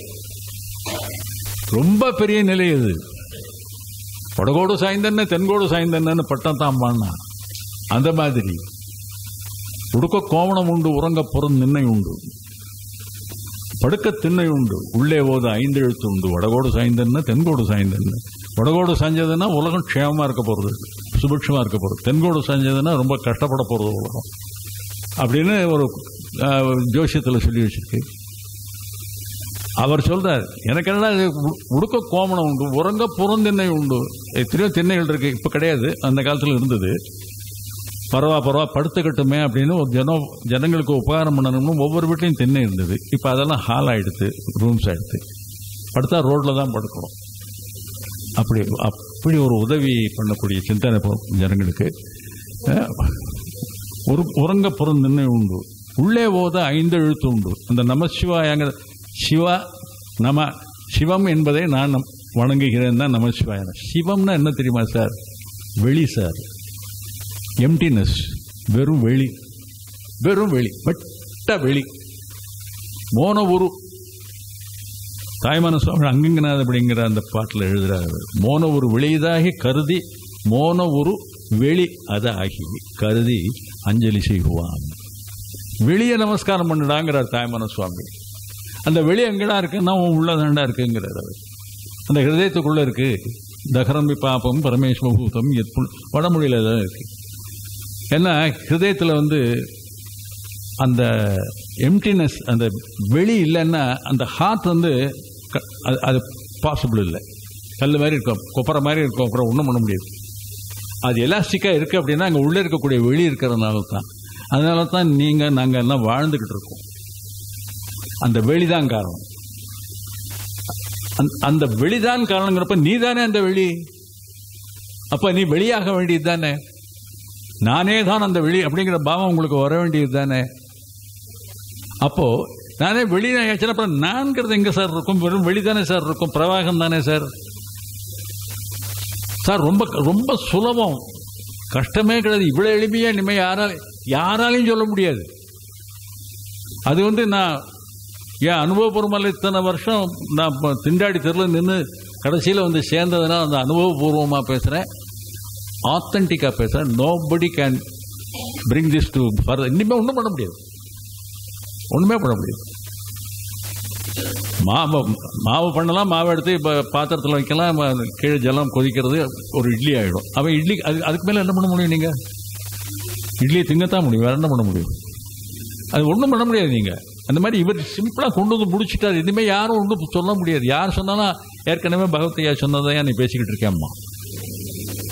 ரொம்ப பெரிய நிலை இது வடகோடு சாய்ந்தன்னு தென்கோடு சாய்ந்தன்னு பட்டம் தான் பாடினா அந்த மாதிரி உடுக்க கோவணம் உண்டு உறங்க பொருள் நின்னை உண்டு படுக்க திண்ணை உண்டு உள்ளே போது ஐந்து எழுத்து உண்டு வடகோடு சாய்ந்தன்னு தென்கோடு சாய்ந்தன்னு வடகோடு சாய்ஞ்சதுன்னா உலகம் க்ஷேமமா இருக்க போறது சுபிட்சமா இருக்க போறது தென்கோடு சாய்ஞ்சதுன்னா ரொம்ப கஷ்டப்பட போறது உலகம் அப்படின்னு ஒரு அஹ், ஜோசியத்துல சொல்லி வச்சிருக்கு அவர் சொல்றார் எனக்கு என்னடா இது உ- உடுக்க கோமணம் உண்டு உறங்க புறந்திண்ணை உண்டு எத்தனையோ திண்ணைகள் இருக்கு இப்ப கிடையாது அந்த காலத்துல இருந்தது பரவா பரவா படுத்துக்கட்டுமே அப்படின்னு ஒரு ஜனம் ஜனங்களுக்கு உபகாரம் பண்ணணும்னு ஒவ்வொரு வீட்லையும் திண்ணை இருந்தது இப்போ அதெல்லாம் ஹால் ஆயிடுது ரூம்ஸ் ஆயிடுது படுத்தா ரோட்ல தான் படுக்கணும் அப்படி அப்படி ஒரு உதவி பண்ணக்கூடிய சிந்தனை இப்போ ஜனங்களுக்கு அஹ், ஒரு உறங்க புறம் நின்னை உண்டு உள்ளே போத ஐந்து எழுத்து உண்டு அந்த நமசிவாயங்கிற சிவா நம சிவம் என்பதை நான் நம்- வணங்குகிறேன் தான் நமசிவாய சிவம்னா என்ன தெரியுமா சார் வெளி சார் எம்டினஸ் வெறும் வெளி வெறும் வெளி வட்ட வெளி மோன உரு தாய்மான சுவாமி அங்கங்கநாத அப்படிங்கிற அந்த பாட்டில் எழுதுறாரு மோன ஒரு வெளியதாகி கருதி மோன ஒரு வெளி அதாகி கருதி அஞ்சலி செய்வான் வெளியே நமஸ்காரம் பண்ணுடாங்கிறார் தாய்மான சுவாமி அந்த வெளி எங்கடா இருக்குன்னா உன் உள்ளதாண்டா இருக்குங்கிறார் அவர் அந்த ஹிருதயத்துக்குள்ள இருக்கு தகரம்பி பாப்பம் பரமேஸ்வரபூதம் எத்புல் வடமொழியில தான் இருக்கு ஏன்னா ஹிருதயத்தில் வந்து அந்த எம்டினஸ் அந்த வெளி இல்லைன்னா அந்த ஹார்ட் வந்து க- அது- அது பாசிபிள் இல்லை கல் மாதிரி இருக்கும் கொப்பரை மாதிரி இருக்கும் அப்புறம் ஒன்றும் பண்ண முடியாது அது எலாஸ்டிக்காக இருக்குது அப்படின்னா அங்கே உள்ளே இருக்கக்கூடிய வெளி இருக்கிறதுனால தான் அதனால தான் நீங்கள் நாங்கள் எல்லாம் வாழ்ந்துக்கிட்டு இருக்கோம் அந்த வெளிதான் காரணம் அந்த- அந்த வெளிதான் காரணங்கிறப்ப நீ தானே அந்த வெளி அப்ப நீ வெளியாக வேண்டியது தானே நானே தான் அந்த வெளி அப்படிங்கிற பாவம் உங்களுக்கு வர வேண்டியது தானே அப்போ நானே வெளியே அப்புறம் நான்கிறது எங்க சார் இருக்கும் வெறும் வெளி தானே சார் இருக்கும் பிரவாகம் தானே சார் சார் ரொம்ப ரொம்ப சுலபம் கஷ்டமே கிடையாது இவ்வளவு எளிமையா இனிமே யாரால யாராலையும் சொல்ல முடியாது அது வந்து நான் என் அனுபவபூர்வமாக இத்தனை வருஷம் நான் இப்போ திண்டாடி தெருவில் நின்று கடைசியில் வந்து சேர்ந்ததுனால அந்த அனுபவபூர்வமாக பேசுகிறேன் ஆத்தென்டிக்காக பேசுகிறேன் nobody can bring this to further இனிமேல் ஒன்றும் பண்ண முடியாது ஒன்றுமே பண்ண முடியாது மாவு மாவு பண்ணலாம் மாவு எடுத்து இப்போ பாத்திரத்தில் வைக்கலாம் ம- கீழே ஜலம் கொதிக்கிறது ஒரு இட்லி ஆகிடும் அவன் இட்லி அது அதுக்கு மேலே என்ன பண்ண முடியும் நீங்கள் இட்லியை திங்கத்தான் முடியும் வேற என்ன பண்ண முடியும் அது ஒன்றும் பண்ண முடியாது நீங்கள் அந்த மாதிரி இவர் சிம்பிளாக கொண்டு வந்து முடிச்சிட்டாரு இனிமேல் யாரும் ஒன்றும் சொல்ல முடியாது யார் சொன்னாலும் ஏற்கனவே பகவத்தையா சொன்னதையா நீ பேசிக்கிட்டு இருக்கேம்மா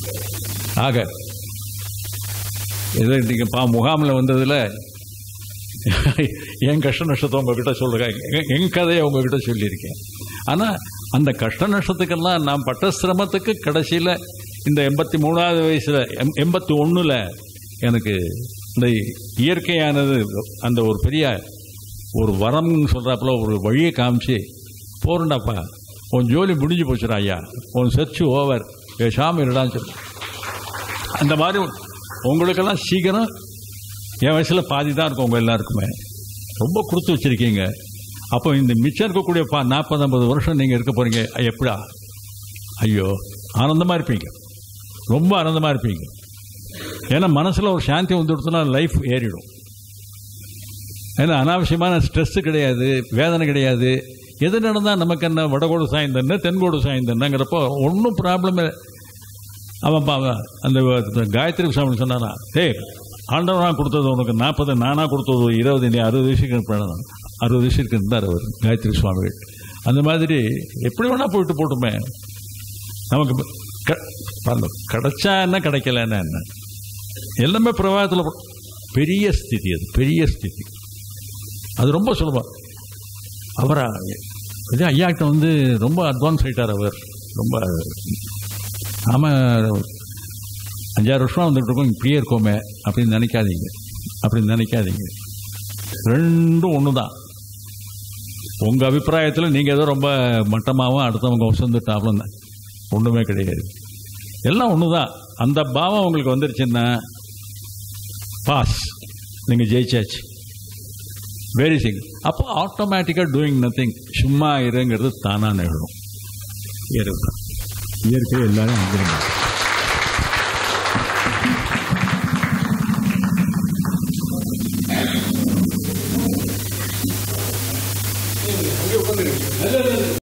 ஆக ஏதோ இன்னைக்கு பா முகாமில் வந்ததில் என் கஷ்ட நஷ்டத்தை உங்ககிட்ட சொல்கிறேன் என் கதையை உங்ககிட்ட சொல்லியிருக்கேன் ஆனால் அந்த கஷ்ட நஷ்டத்துக்கெல்லாம் நான் பட்ட சிரமத்துக்கு கடைசியில் இந்த எண்பத்தி மூணாவது வயசில் எம் எண்பத்தி ஒன்றில் எனக்கு இந்த இயற்கையானது அந்த ஒரு பெரிய ஒரு வரம்னு சொல்கிறாப்புல ஒரு வழியை காமிச்சு போறண்டாப்பா உன் ஜோலி முடிஞ்சு போச்சுடா ஐயா உன் சர்ச்சு ஓவர் பேசாமல் இருடான்னு சொல்லு அந்த மாதிரி உங்களுக்கெல்லாம் சீக்கிரம் என் வயசில் பாதி தான் இருக்கும் உங்கள் எல்லாருக்குமே ரொம்ப கொடுத்து வச்சுருக்கீங்க அப்போ இந்த மிச்சம் இருக்கக்கூடிய பா நாற்பது ஐம்பது வருஷம் நீங்கள் இருக்க போகிறீங்க எப்படா ஐயோ ஆனந்தமாக இருப்பீங்க ரொம்ப ஆனந்தமாக இருப்பீங்க ஏன்னா மனசில் ஒரு சாந்தி வந்துடுச்சுன்னா லைஃப் ஏறிடும் ஏன்னா அனாவசியமான ஸ்ட்ரெஸ்ஸு கிடையாது வேதனை கிடையாது எது நடந்தால் நமக்கு என்ன வடகோடு சாய்ந்தஎன்ன தென்கோடு சாய்ந்தன்னங்கிறப்போ ஒன்றும் ப்ராப்ளம் அவன் பா- அவன் அந்த காயத்ரி சுவாமி சொன்னானா டேய் ஆண்டவனா கொடுத்தது உனக்கு நாற்பது நானாக கொடுத்தது இருபது நீ அறுபது வயசுக்கு இருப்பேன் அறுபது வயசுக்கு இருந்தார் அவர் காயத்ரி சுவாமிகள் அந்த மாதிரி எப்படி வேணா போயிட்டு போட்டுமே நமக்கு க- பாருங்க, கிடைச்சா என்ன கிடைக்கலன்னா என்ன எல்லாமே பிரவாகத்தில் பெரிய ஸ்திதி அது பெரிய ஸ்திதி அது ரொம்ப சுலபம் அவரா இது ஐயாக்கிட்ட வந்து ரொம்ப அட்வான்ஸ் ஆயிட்டார் அவர் ரொம்ப நாம அஞ்சாறு வருஷம் வந்துட்டு இருக்கோம் இப்படியே இருக்கோமே அப்படின்னு நினைக்காதீங்க அப்படின்னு நினைக்காதீங்க ரெண்டும் ஒன்று தான் உங்கள் அபிப்பிராயத்தில் நீங்கள் ஏதோ ரொம்ப மட்டமாகவும் அடுத்தவங்க வசந்துட்டாலும் ஒன்றுமே கிடையாது எல்லாம் ஒன்று தான் அந்த பாவம் உங்களுக்கு வந்துருச்சுன்னா பாஸ் நீங்கள் ஜெயிச்சாச்சு வெரி சிங் அப்போ ஆட்டோமேட்டிக்காக டூயிங் நத்திங் சும்மா இருங்கிறது தானாக நிகழும் இயற்கை இயற்கை எல்லாரும் வந்துருங்க